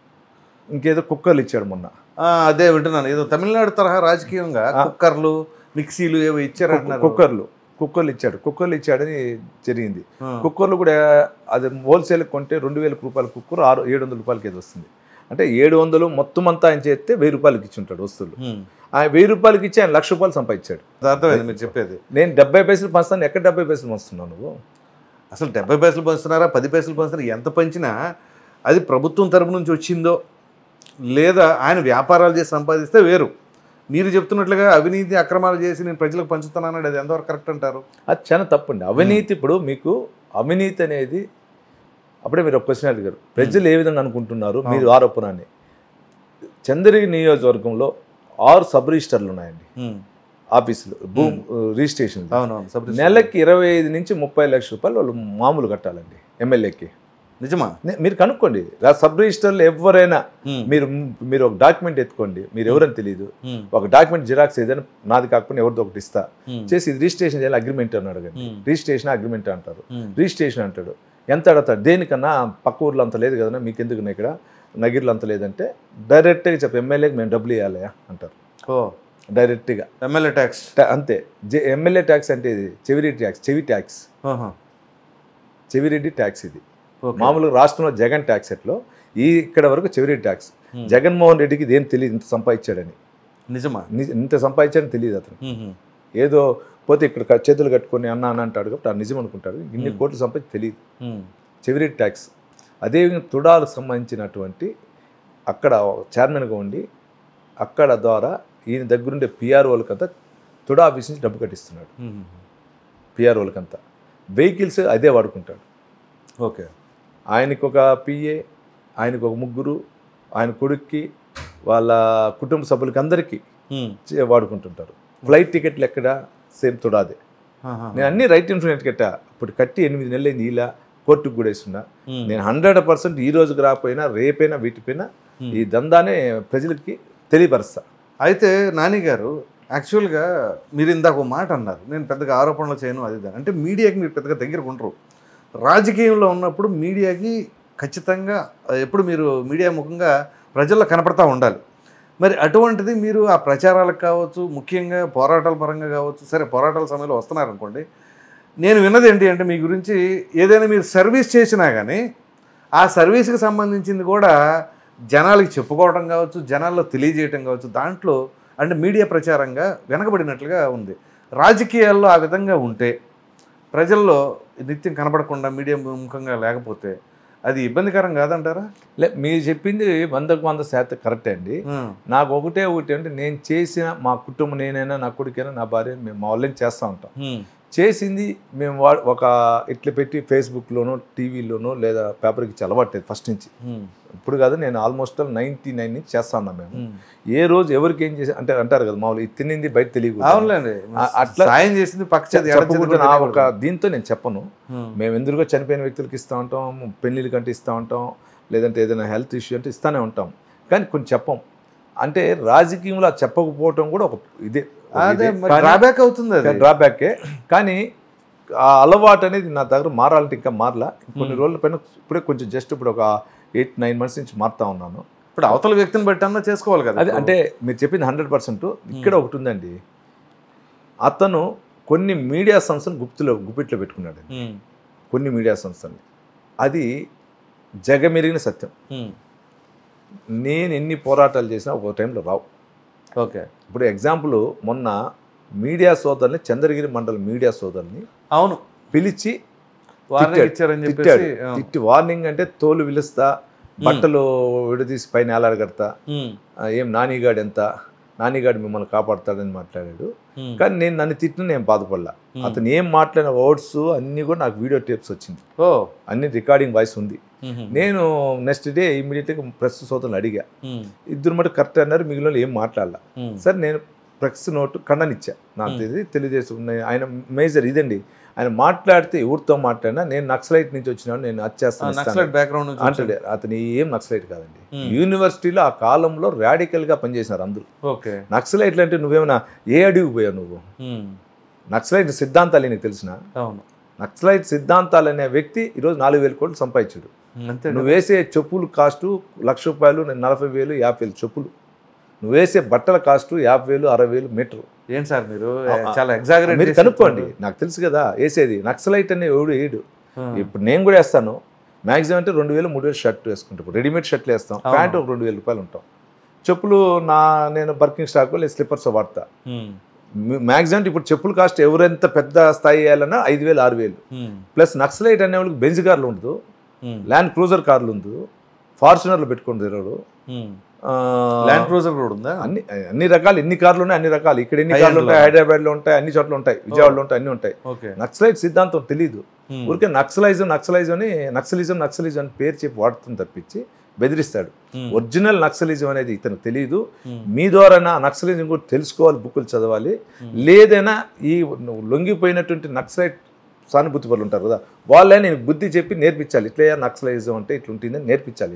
ఇంకేదో కుక్కర్లు ఇచ్చాడు మొన్న అదే వింటున్నాను ఏదో తమిళనాడు తరహా రాజకీయంగా ఆ. కుక్కర్లు మిక్సీలు ఏవో ఇచ్చారంటున్నారు కుక్కర్లు కుక్కర్లు ఇచ్చాడు కుక్కర్లు ఇచ్చాడని జరిగింది ఆ. కుక్కర్లు కూడా అది హోల్సేల్ కొంటే రెండు వేల రూపాయల కుక్కర్ ఆరు ఏడు వందల రూపాయలకి ఏదో వస్తుంది అంటే ఏడు వందలు మొత్తం అంతా ఆయన చేస్తే వెయ్యి రూపాయలకి ఇచ్చి ఉంటాడు వస్తువులు ఉమ్. ఆయన వెయ్యి రూపాయలకి ఇచ్చి ఆయన లక్ష రూపాయలు సంపాదించాడు అది అర్థమైంది మీరు చెప్పేది నేను డెబ్బై పైసలు పంచుతాను ఎక్కడ డెబ్బై పైసలు పంచుతున్నావు నువ్వు అసలు డెబ్బై పైసలు పంచుతున్నారా పది పైసలు పంచుతున్నారా ఎంత పంచినా అది ప్రభుత్వం తరపు నుంచి వచ్చిందో లేదా ఆయన వ్యాపారాలు చేసి సంపాదిస్తే వేరు మీరు చెప్తున్నట్లుగా అవినీతి అక్రమాలు చేసి నేను ప్రజలకు పంచుతున్నాను అది ఎంతవరకు కరెక్ట్ అంటారు అది చాలా తప్పండి అవినీతి ఇప్పుడు మీకు అవినీతి అనేది అప్పుడే మీరు ఒక క్వశ్చన్ అడిగారు ప్రజలు ఏ విధంగా అనుకుంటున్నారు మీరు ఆరోపణ అని చంద్రగిరి నియోజకవర్గంలో ఆరు సబ్ రిజిస్టర్లు ఉన్నాయండి ఉమ్. ఆఫీసులు భూ రిజిస్ట్రేషన్ అవునవును సబ్ రిజిస్టర్. నెలకి ఇరవై ఐదు నుంచి ముప్పై లక్షల రూపాయలు వాళ్ళు మామూలు కట్టాలండి ఎమ్మెల్యేకి నిజమా నే- మీరు కనుక్కోండి రా- సబ్ రిజిస్టర్లు ఎవరైనా ఉమ్. మీరు మీరు ఒక డాక్యుమెంట్ ఎత్తుకోండి మీరు ఎవరని తెలియదు ఉమ్. ఒక డాక్యుమెంట్ జిరాక్స్ ఏదైనా నాది కాకపోయినా ఎవరిదో ఒకటి ఇస్తా ఉమ్. చేసి ఇది రిజిస్ట్రేషన్ చేయాలి అగ్రిమెంట్ అని అడగండి ఉమ్. రిజిస్ట్రేషన్ అగ్రిమెంట్ అంటారు ఉమ్. రిజిస్ట్రేషన్ అంటాడు ఎంత అడతాడు దేనికన్నా పక్క ఊర్లో అంత లేదు కదన్నా మీకు ఎందుకు ఇక్కడ నగిరిలో అంత లేదంటే డైరెక్ట్గా చెప్పి ఎమ్మెల్యేకి మేము డబ్బులు ఇవ్వాలి అంటారు ఓ డైరెక్ట్గా ఎమ్మెల్యే ట్యాక్స్ ట- అంతే జె ఎమ్మెల్యే ట్యాక్స్ అంటే ఇది Chevireddy tax Chevi tax Chevireddy tax ఇది మామూలుగా రాష్ట్రంలో జగన్ ట్యాక్స్ ఎట్లో ఈ ఇక్కడ వరకు చెవిరెడ్డి ట్యాక్స్ Hmm. జగన్మోహన్ రెడ్డికి ఇదేం తెలియదు ఇంత సంపాదించాడని నిజమా ని- ఇంత సంపాదించాడని తెలియదు అతను ఉమ్. ఏదో పోతే ఇక్కడ క- చేతులు కట్టుకొని అన్న అన్న అంటాడు కాబట్టి ఆ నిజం అనుకుంటాడు ఇన్ని Hmm. కోట్లు సంపాదించి తెలియదు ఉమ్. చెవిరెడ్డి ట్యాక్స్ అదేవిధంగా తుడాలకు సంబంధించినటువంటి అక్కడ చైర్మన్గా ఉండి అక్కడ ద్వారా ఈయన దగ్గరుండే పిఆర్ వాళ్ళకంతా తుడా ఆఫీస్ నుంచి డబ్బు కట్టిస్తున్నాడు ఉమ్. పిఆర్ వాళ్ళకంతా వెహికల్స్ అదే వాడుకుంటాడు ఓకే ఆయనకు ఒక పిఏ ఆయనకు ఒక ముగ్గురు ఆయన కొడుక్కి వాళ్ళ కుటుంబ సభ్యులకి అందరికీ ఉమ్. చే- వాడుకుంటుంటారు ఫ్లైట్ టికెట్లు ఎక్కడ సేమ్ తుడాదే ఆహా. నేను అన్ని రైట్ ఇన్ఫ్లుయెన్స్ కట్టా ఇప్పుడు కట్టి ఎనిమిది నెలలు అయింది ఇలా కోర్టుకు కూడా వేస్తున్నా ఉమ్. నేను హండ్రెడ్ పర్సెంట్ ఈ రోజుకి రాకపోయినా రేపైనా వీటిపైన ఉమ్. ఈ దందానే ప్రజలకి తెలియపరుస్తా అయితే నాని గారు యాక్చువల్గా మీరు ఇందాక ఒక మాట అన్నారు నేను పెద్దగా ఆరోపణలు చేయను అది ఇది అని. అంటే మీడియాకి మీరు పెద్దగా దగ్గర ఉండరు రాజకీయంలో ఉన్నప్పుడు మీడియాకి ఖచ్చితంగా ఆ, ఎప్పుడు మీరు మీడియా ముఖంగా ప్రజల్లో కనపడతా ఉండాలి మరి అటువంటిది మీరు ఆ ప్రచారాలకు కావచ్చు ముఖ్యంగా పోరాటాల పరంగా కావచ్చు సరే పోరాటాల సమయంలో వస్తున్నారనుకోండి నేను విన్నది ఏంటి అంటే మీ గురించి ఏదైనా మీరు సర్వీస్ చేసినా కానీ ఆ సర్వీస్కి సంబంధించింది కూడా జనాలకి చెప్పుకోవడం కావచ్చు జనాల్లో తెలియజేయటం కావచ్చు దాంట్లో అంటే మీడియా ప్రచారంగా వెనకబడినట్లుగా ఉంది రాజకీయాల్లో ఆ విధంగా ఉంటే ప్రజల్లో నిత్యం కనపడకుండా మీడియా ముఖంగా లేకపోతే అది ఇబ్బందికరం కాదంటారా లే మీరు చెప్పింది వందకు వంద శాతం కరెక్ట్ అండి నాకు ఒకటే ఒకటి అంటే నేను చేసిన మా కుటుంబం నేనైనా నా కొడుకైనా నా భార్య మేము మా వాళ్ళని చేస్తూ ఉంటాం చేసింది మేము వా ఒక ఇట్లా పెట్టి ఫేస్బుక్లోనో టీవీలోనో లేదా పేపర్కి ఇచ్చి అలవాటు ఫస్ట్ నుంచి ఇప్పుడు కాదు నేను ఆల్మోస్ట్ నైంటీ నైన్ నుంచి చేస్తా ఉన్నాం మేము ఏ రోజు ఎవరికి ఏం చేసి అంటే అంటారు కదా మామూలు ఇది తినింది బయట తెలియదు అవునులేండి ఆ- అట్లా సాయం చేసింది పక్క చేతి ఎడమ చేతి చెప్పకుండా కూడా నా ఒక తెలియకూడదు. దీంతో నేను చెప్పను ఉమ్. మేము ఎందుకు చనిపోయిన వ్యక్తులకి ఇస్తూ ఉంటాం పెళ్ళిళ్ళ కంటే ఇస్తూ ఉంటాం లేదంటే ఏదైనా హెల్త్ ఇష్యూ అంటే ఇస్తానే ఉంటాం కానీ కొన్ని చెప్పం అంటే రాజకీయంలో అది చెప్పకపోవటం కూడా ఒక ఇదే ఒక అదే ఇదే. మరి కానీ- డ్రాబ్యాక్ అవుతుంది అది డ్రాబ్యాకే కానీ ఆ అలవాటు అనేది నా దగ్గర మారాలంటే ఇంకా మారలా కొన్ని రోజుల పైన ఇప్పుడే కొంచెం జస్ట్ ఇప్పుడు ఒక ఎయిట్ నైన్ మంత్స్ నుంచి మారుతా ఉన్నాను ఇప్పుడు అవతల వ్యక్తిని బట్టి అన్నా చేసుకోవాలి కదా అది అంటే మీరు చెప్పింది హండ్రెడ్ పర్సెంట్ ఇక్కడ ఒకటి ఉందండి అతను కొన్ని మీడియా సంస్థలు గుప్తులో గుప్పిట్లో పెట్టుకున్నాడు ఉమ్. కొన్ని మీడియా సంస్థల్ని అది జగమెరిగిన సత్యం ఉమ్. నేను ఎన్ని పోరాటాలు చేసినా ఒక టైంలో రావు ఓకే ఇప్పుడు ఎగ్జాంపుల్ మొన్న మీడియా సోదరుని చంద్రగిరి మండల మీడియా సోదరుని అవును పిలిచి వార్నింగ్ తిట్టాడు. ఇచ్చారని తిట్టాడు చెప్పేసి ఆ. తిట్టి వార్నింగ్ అంటే తోలు విలుస్తా బట్టలు విడదీసి పైన ఏలాడగడతా ఉమ్. ఆ, ఏం నానిగాడు ఎంత నానిగాడు మిమ్మల్ని కాపాడుతాడని మాట్లాడాడు ఉమ్. కానీ నేను నన్ను తిట్టిన నేను బాధపడలా Hmm. అతను ఏం మాట్లాడిన వర్డ్స్ అన్నీ కూడా నాకు వీడియో టేప్స్ వచ్చింది ఓ అన్ని రికార్డింగ్ వాయిస్ ఉంది ఉమ్. నేను నెక్స్ట్ డే ఇమీడియట్గా ప్రెస్ సోదరులు అడిగా ఉమ్. ఇద్దరు మటు కరెక్ట్ అన్నారు మిగిలిన వాళ్ళు ఏం మాట్లాడాల ఉమ్. సరే నేను ప్రెస్ నోటు ఖండనిచ్చా నాకు Hmm. ఇది తెలుగుదేశం ఉన్న- ఆయన మేజర్ ఇదండి ఆయన మాట్లాడితే ఎవరితో మాట్లాడినా నేను నక్సలైట్ నుంచి వచ్చినాను నేను ఆ, వచ్చేస్తాను నక్సలైట్ బ్యాక్గ్రౌండ్ నుంచి అంటాడు అతను ఏం నక్సలైట్ కాదండి Hmm. యూనివర్సిటీలో ఆ కాలంలో radical గా పనిచేసినారు అందరూ ఓకే నక్సలైట్లు అంటే నువ్వేమైనా ఏ అడుగు పోయావు నువ్వు ఉమ్. నక్సలైట్ సిద్ధాంతాలు నీకు తెలిసిన అవును నక్సలైట్ సిద్ధాంతాలు అనే వ్యక్తి ఈరోజు నాలుగు వేల కోట్లు సంపాదించాడు అంతే నువ్వు వేసే చెప్పులు కాస్టు లక్ష రూపాయలు నేను నలభై వేలు యాభై వేలు చెప్పులు నువ్వు వేసే బట్టల కాస్టు యాభై వేలు అరవై వేలు మీటరు ఏం సార్ మీరు ఆ, చాలా ఎగ్జాగరేట్ మీరు కనుక్కోండి నాకు తెలుసు కదా వేసేది నక్సలైట్ అనే ఎవడు వేయడు ఇప్పుడు నేను కూడా వేస్తాను మ్యాక్సిమం అంటే రెండు వేలు మూడు వేలు షర్ట్ వేసుకుంటాం ఇప్పుడు రెడీమేడ్ షర్ట్లు వేస్తాం అవును. ప్యాంట్ ఒక రెండు వేల రూపాయలు ఉంటాం చెప్పులు నా నేను బర్కింగ్ స్టాక్ లేదా స్లిప్పర్స్ వాడతా మ్యాక్సిమం ఇప్పుడు చెప్పులు కాస్ట్ ఎవరెంత పెద్ద స్థాయి వేయాలన్నా ఐదు వేలు ఆరు వేలు ప్లస్ నక్సలైట్ అనే వాళ్ళకి బెంజ్ కార్లు ఉండదు ల్యాండ్ క్రూజర్ కార్లు ఉండదు ఫార్చునర్లు పెట్టుకుని తిరగడు ఆ, ల్యాండ్ క్రూజర్ కూడా ఉందా అన్ని అన్ని రకాలు ఎన్ని కార్లు ఉన్నాయి అన్ని రకాలు ఇక్కడ ఎన్ని High కార్లు end ఉంటాయి లో. హైదరాబాద్లో ఉంటాయి అన్ని చోట్ల ఉంటాయి విజయవాడలో ఉంటాయి అన్ని ఉంటాయి ఓకే నక్సలైట్ సిద్ధాంతం తెలియదు ఊరికే నక్సలైజం నక్సలైజం అని నక్సలిజం నక్సలిజం అని పేరు చెప్పి వాడుతుంది తప్పించి బెదిరిస్తాడు ఒరిజినల్ నక్సలిజం అనేది ఇతనికి తెలియదు మీ ద్వారా నక్సలిజం కూడా తెలుసుకోవాలి బుక్కులు చదవాలి లేదైనా ఈ నువ్వు లొంగిపోయినటువంటి నక్సలైట్ సానుభూతి వాళ్ళు ఉంటారు కదా వాళ్ళే నేను బుద్ధి చెప్పి నేర్పించాలి ఇట్లా నక్సలైజం అంటే ఇట్లా ఉంటుందని నేర్పించాలి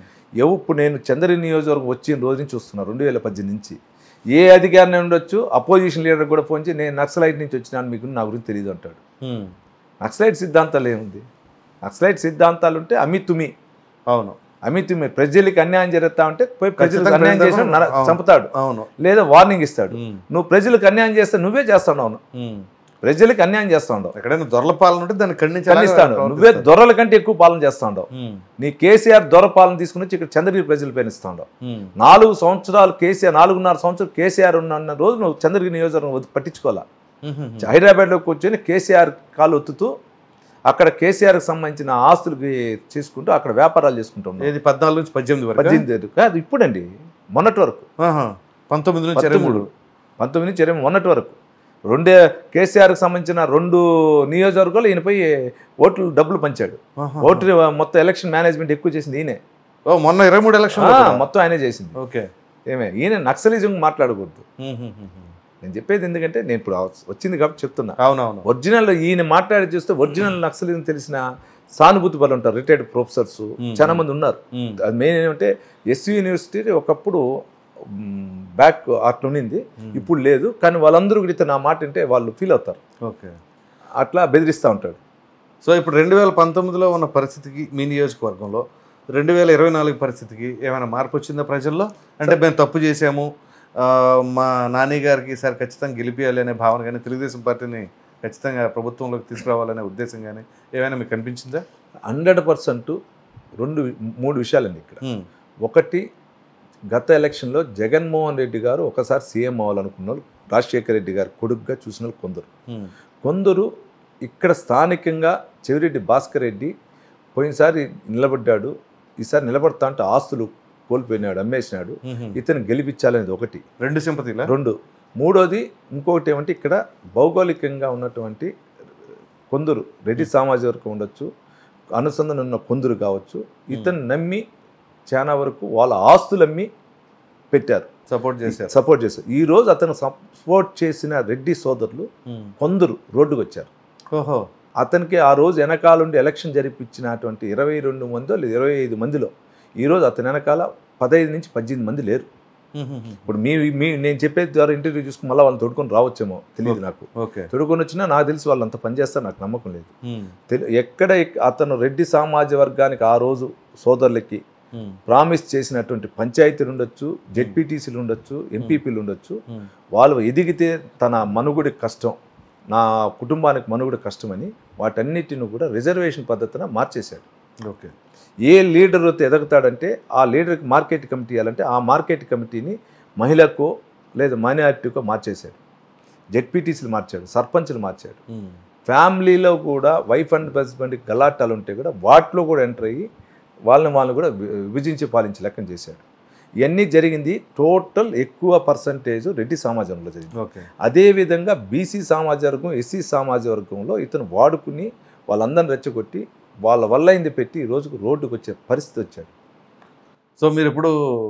ఎవ ఇప్పుడు నేను చంద్ర నియోజకవర్గం వచ్చిన రోజు నుంచి చూస్తున్నా రెండు వేల పద్దెనిమిది నుంచి ఏ అధికారిని ఉండొచ్చు అపోజిషన్ లీడర్ కూడా ఫోన్ చేసి నేను నక్సలైట్ నుంచి వచ్చినాను మీకు నా గురించి తెలియదు అంటాడు నక్సలైట్ సిద్ధాంతాలు ఏముంది నక్సలైట్ సిద్ధాంతాలు ఉంటే అమి తుమి అవును అమి తుమి ప్రజలకి అన్యాయం జరుగుతా ఉంటే పోయి ప్రజలకు ఖచ్చితంగా అన్యాయం చేసిన నర- అవును. చంపుతాడు అవును లేదా వార్నింగ్ ఇస్తాడు నువ్వు ప్రజలకు అన్యాయం చేస్తే నువ్వే చేస్తున్నావు ప్రజలకు అన్యాయం చేస్తా ఉండవు ఎక్కడైనా దొరల పాలన ఉంటే దాన్ని ఖండిస్తాను ఖండించాలి నువ్వే దొరల కంటే ఎక్కువ పాలన చేస్తా ఉండవు నీ కేసీఆర్ దొర పాలన తీసుకుని వచ్చి ఇక్కడ చంద్రగిరి ప్రజలు పైన ఇస్తా ఉండవు నాలుగు సంవత్సరాలు కేసీఆర్ నాలుగున్నర సంవత్సరాలు కేసీఆర్ ఉన్న రోజు నువ్వు చంద్రగిరి నియోజకవర్గం వద్దు- పట్టించుకోవాలా హైదరాబాద్లో కూర్చొని కేసీఆర్ కాలు ఒత్తుతూ అక్కడ కేసీఆర్కి సంబంధించిన ఆస్తులకి చేసుకుంటూ అక్కడ వ్యాపారాలు చేసుకుంటూ ఉన్నావు ఏది పద్నాలుగు నుంచి పద్దెనిమిది వరకు పద్దెనిమిది ఏళ్ళు. కాదు ఇప్పుడండి మొన్నటి వరకు ఆహా. పంతొమ్మిది నుంచి ఇరవై మూడు పంతొమ్మిది నుంచి ఇరవై మొన్నటి వరకు రెండే కేసీఆర్కి సంబంధించిన రెండు నియోజకవర్గాలు ఈయనపై ఓట్లు డబ్బులు పంచాడు ఆహా. ఓటు మొత్తం ఎలక్షన్ మేనేజ్మెంట్ ఎక్కువ చేసింది ఈయనే ఓ మొన్న ఇరవై మూడు ఎలక్షన్ ఆ, మొత్తం ఆయనే చేసింది ఓకే ఏమే ఈయన నక్సలిజం మాట్లాడకూడదు ఉమ్, ఉమ్, ఉమ్, ఉమ్. నేను చెప్పేది ఎందుకంటే నేను ఇప్పుడు వచ్చింది కాబట్టి చెప్తున్నా అవునవును ఒరిజినల్ ఈయన మాట్లాడి చూస్తే ఒరిజినల్ నక్సలిజం తెలిసిన సానుభూతి పనులు ఉంటారు రిటైర్డ్ ప్రొఫెసర్స్ Hmm. చాలా మంది ఉన్నారు ఉమ్, అది మెయిన్ ఏమంటే ఎస్వి యూనివర్సిటీ ఒకప్పుడు బ్యాక్ అట్లా ఉన్నింది ఉమ్. ఇప్పుడు లేదు కానీ వాళ్ళందరూ కూడా ఇతను నా మాట అంటే వాళ్ళు ఫీల్ అవుతారు ఓకే అట్లా బెదిరిస్తూ ఉంటాడు సో ఇప్పుడు రెండు వేల పంతొమ్మిదిలో ఉన్న పరిస్థితికి మీ నియోజకవర్గంలో రెండు వేల ఇరవై నాలుగు పరిస్థితికి ఏమైనా మార్పు వచ్చిందా ప్రజల్లో అంటే మేము తప్పు చేసాము ఆ, మా నాని గారికి ఈసారి ఖచ్చితంగా గెలిపియాలి అనే భావన కానీ తెలుగుదేశం పార్టీని ఖచ్చితంగా ప్రభుత్వంలోకి తీసుకురావాలనే ఉద్దేశం కానీ ఏమైనా మీకు కనిపించిందా హండ్రెడ్ పర్సెంట్ రెండు మూడు విషయాలండి ఇక్కడ ఉమ్, ఒకటి గత ఎలక్షన్లో జగన్మోహన్ రెడ్డి గారు ఒకసారి సీఎం అవ్వాలనుకున్న వాళ్ళు రాజశేఖర రెడ్డి గారు కొడుకుగా చూసిన వాళ్ళు కొందరు ఉమ్, కొందరు ఇక్కడ స్థానికంగా చెవిరెడ్డి భాస్కర్ రెడ్డి పోయినసారి నిలబడ్డాడు ఈసారి నిలబడతా అంటే ఆస్తులు కోల్పోయినాడు అమ్మేసినాడు ఉమ్, ఇతను గెలిపించాలనేది ఒకటి రెండు సింపతిలా రెండు మూడోది ఇంకొకటి ఏమంటే ఇక్కడ భౌగోళికంగా ఉన్నటువంటి కొందరు రెడ్డి సామాజిక వర్గం ఉండొచ్చు అనుసంధానం ఉన్న కొందరు కావచ్చు ఇతను నమ్మి చాలా వరకు వాళ్ళ ఆస్తులు అమ్మి పెట్టారు సపోర్ట్ చేశారు సపోర్ట్ చేశారు ఈ రోజు అతను సపోర్ట్ చేసిన రెడ్డి సోదరులు ఉమ్, కొందరు రోడ్డుకు వచ్చారు ఓహో అతనికి ఆ రోజు వెనకాలండి ఎలక్షన్ జరిపించినటువంటి ఇరవై రెండు మందో లేదా ఇరవై ఐదు మందిలో ఈరోజు అతని వెనకాల పదహైదు నుంచి పద్దెనిమిది మంది లేరు ఉమ్, ఉమ్, ఉమ్, ఇప్పుడు మీ మీ నేను చెప్పేది ద్వారా ఇంటర్వ్యూ చూసుకుని మళ్ళీ వాళ్ళని తొడుకొని రావచ్చేమో తెలియదు నాకు ఓకే తొడుకొని వచ్చినా నాకు తెలిసి వాళ్ళు అంత పనిచేస్తారు నాకు నమ్మకం లేదు ఉమ్, తెలు- ఎక్కడ ఎక్- అతను రెడ్డి సామాజిక వర్గానికి ఆ రోజు సోదరులకి ఉమ్, ప్రామిస్ చేసినటువంటి పంచాయతీలు ఉండొచ్చు జెడ్పీటీసీలు ఉండొచ్చు ఎంపీపీలు ఉండొచ్చు ఉమ్, వాళ్ళు ఎదిగితే తన మనుగుడి కష్టం నా కుటుంబానికి మనుగుడి కష్టమని వాటన్నిటిని కూడా రిజర్వేషన్ పద్ధతిన మార్చేశాడు ఓకే ఏ లీడర్ అయితే ఎదగతాడంటే ఆ లీడర్కి మార్కెట్ కమిటీ ఇవ్వాలంటే ఆ మార్కెట్ కమిటీని మహిళకో లేదా మైనారిటీకో మార్చేశాడు జెడ్పీటీసీలు మార్చాడు సర్పంచ్లు మార్చాడు ఉమ్, ఫ్యామిలీలో కూడా వైఫ్ అండ్ హస్బెండ్కి గలాటాలు ఉంటే కూడా వాటిలో కూడా ఎంటర్ అయ్యి వాళ్ళని వాళ్ళని కూడా వి- విభజించి పాలించి లెక్కన చేశాడు ఇవన్నీ జరిగింది టోటల్ ఎక్కువ పర్సంటేజ్ రెడ్డి సమాజంలో జరిగింది ఓకే అదేవిధంగా బీసీ సామాజిక వర్గం ఎస్సీ సామాజిక వర్గంలో ఇతను వాడుకుని వాళ్ళందరిని రెచ్చగొట్టి వాళ్ళ వల్ల అయింది పెట్టి ఈ రోజుకు రోడ్డుకు వచ్చే పరిస్థితి వచ్చాడు సో మీరు ఇప్పుడు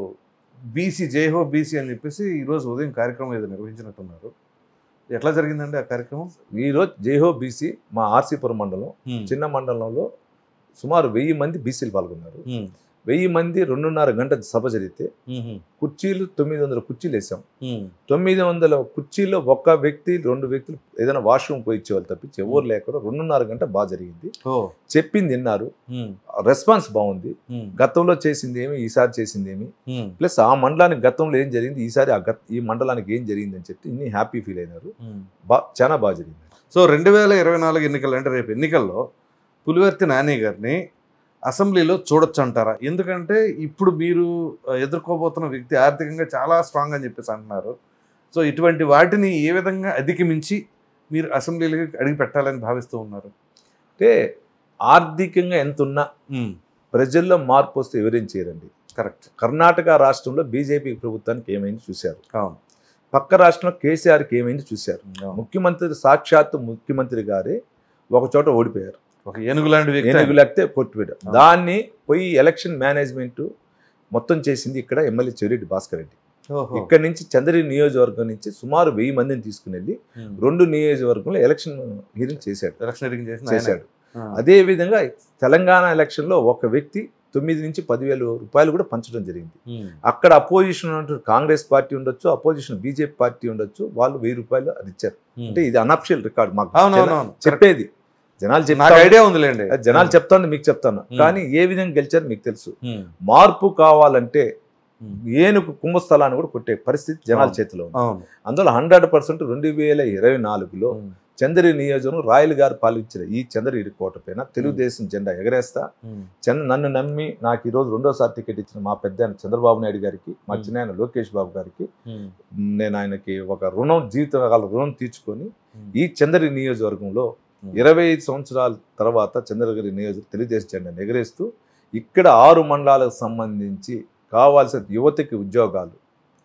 బీసీ జైహో బీసీ అని చెప్పేసి ఈరోజు ఉదయం కార్యక్రమం ఏదో నిర్వహించినట్టున్నారు ఎట్లా జరిగిందండి ఆ కార్యక్రమం ఈరోజు జైహో బీసీ మా ఆర్సీపురం మండలం చిన్న మండలంలో సుమారు వెయ్యి మంది బీసీలు పాల్గొన్నారు ఉమ్, వెయ్యి మంది రెండున్నర గంట సభ జరిగితే ఉమ్, కుర్చీలు తొమ్మిది వందల కుర్చీలు వేసాం ఉమ్, తొమ్మిది వందల కుర్చీలో ఒక్క వ్యక్తి రెండు వ్యక్తులు ఏదైనా వాష్రూమ్ పోయి ఇచ్చేవాళ్ళు తప్పించి ఎవరు లేకుండా రెండున్నర గంట బాగా జరిగింది ఓ చెప్పింది విన్నారు ఉమ్, రెస్పాన్స్ బాగుంది ఉమ్, గతంలో చేసింది ఏమి ఈసారి చేసింది ఏమి ఉమ్, ప్లస్ ఆ మండలానికి గతంలో ఏం జరిగింది ఈసారి ఆ గత ఈ మండలానికి ఏం జరిగింది అని చెప్పి ఇన్ని హ్యాపీ ఫీల్ అయినారు ఉమ్. బా చాలా బాగా జరిగింది సో రెండు వేల ఇరవై నాలుగు ఎన్నికలు అంటే రేపు ఎన్నికల్లో పులివర్తి నాని గారిని అసెంబ్లీలో చూడొచ్చు అంటారా ఎందుకంటే ఇప్పుడు మీరు ఆ, ఎదుర్కోబోతున్న వ్యక్తి ఆర్థికంగా చాలా స్ట్రాంగ్ అని చెప్పేసి అంటున్నారు సో ఇటువంటి వాటిని ఏ విధంగా అధిగమించి మీరు అసెంబ్లీలోకి అడిగి పెట్టాలని భావిస్తూ ఉన్నారు అంటే ఆర్థికంగా ఎంత ఉన్నా ప్రజల్లో మార్పు వస్తే ఎవరేం చేయరండి కరెక్ట్ కర్ణాటక రాష్ట్రంలో బీజేపీ ప్రభుత్వానికి ఏమైంది చూశారు అవును పక్క రాష్ట్రంలో కేసీఆర్కి ఏమైంది చూశారు అవును. ముఖ్యమంత్రి సాక్షాత్తు ముఖ్యమంత్రి గారే ఒక చోట ఓడిపోయారు ఒక ఏనుగు లాంటి వ్యక్తి ఏనుగు లేకపోతే కొట్టుబిడ్డ దాన్ని పోయి ఎలక్షన్ మేనేజ్మెంట్ మొత్తం చేసింది ఇక్కడ ఎమ్మెల్యే చెవిరెడ్డి భాస్కర్ రెడ్డి ఓహో. ఇక్కడ నుంచి చంద్రి నియోజకవర్గం నుంచి సుమారు వెయ్యి మందిని తీసుకుని వెళ్ళి ఉమ్. రెండు నియోజకవర్గంలో ఎలక్షన్ హీరింగ్ చేశాడు ఎలక్షనీరింగ్ చేసిన ఆయన. చేశాడు ఆ. అదే విధంగా తెలంగాణ ఎలక్షన్లో ఒక వ్యక్తి తొమ్మిది నుంచి పదివేల రూపాయలు కూడా పంచడం జరిగింది ఉమ్. అక్కడ అపోజిషన్ ఉన్నటువంటి కాంగ్రెస్ పార్టీ ఉండొచ్చు అపోజిషన్ బీజేపీ పార్టీ ఉండొచ్చు వాళ్ళు వెయ్యి రూపాయలు అది ఇచ్చారు ఉమ్. అంటే ఇది అనఫిషియల్ రికార్డ్ మాకు అవును, జన- అవును, అవును. చెప్పేది జనాలు నాకు చెప్తా ఐడియా ఉందిలేండి జనాలు చెప్తాను మీకు చెప్తాను ఉమ్. కానీ ఏ విధంగా గెలిచారు మీకు తెలుసు ఉమ్. మార్పు కావాలంటే ఉమ్. ఏనుగు కుంభస్థలాన్ని కూడా కొట్టే పరిస్థితి జనాల అవును. చేతిలో ఉంది అవును అందులో హండ్రెడ్ పర్సెంట్ రెండు వేల ఇరవై నాలుగులో ఉమ్. చంద్రి నియోజకవర్గం రాయల్ గారు పాలించిన ఈ చంద్రగిరి కోట పైన తెలుగుదేశం జెండా ఎగరేస్తా ఉమ్. చంద్ర నన్ను నమ్మి నాకు ఈరోజు రెండోసారి టికెట్ ఇచ్చిన మా పెద్ద ఆయన చంద్రబాబు నాయుడు గారికి మా Hmm. చిన్న ఆయన లోకేష్ బాబు గారికి ఉమ్. నేను ఆయనకి ఒక రుణం జీవితకాల రుణం తీర్చుకొని ఉమ్. ఈ చంద్రగిరి నియోజకవర్గంలో Hmm. ఇరవై ఐదు సంవత్సరాల తర్వాత చంద్రగిరి నియోజక తెలుగుదేశం జెండాను ఎగరేస్తూ ఇక్కడ ఆరు మండలాలకు సంబంధించి కావాల్సిన యువతకి ఉద్యోగాలు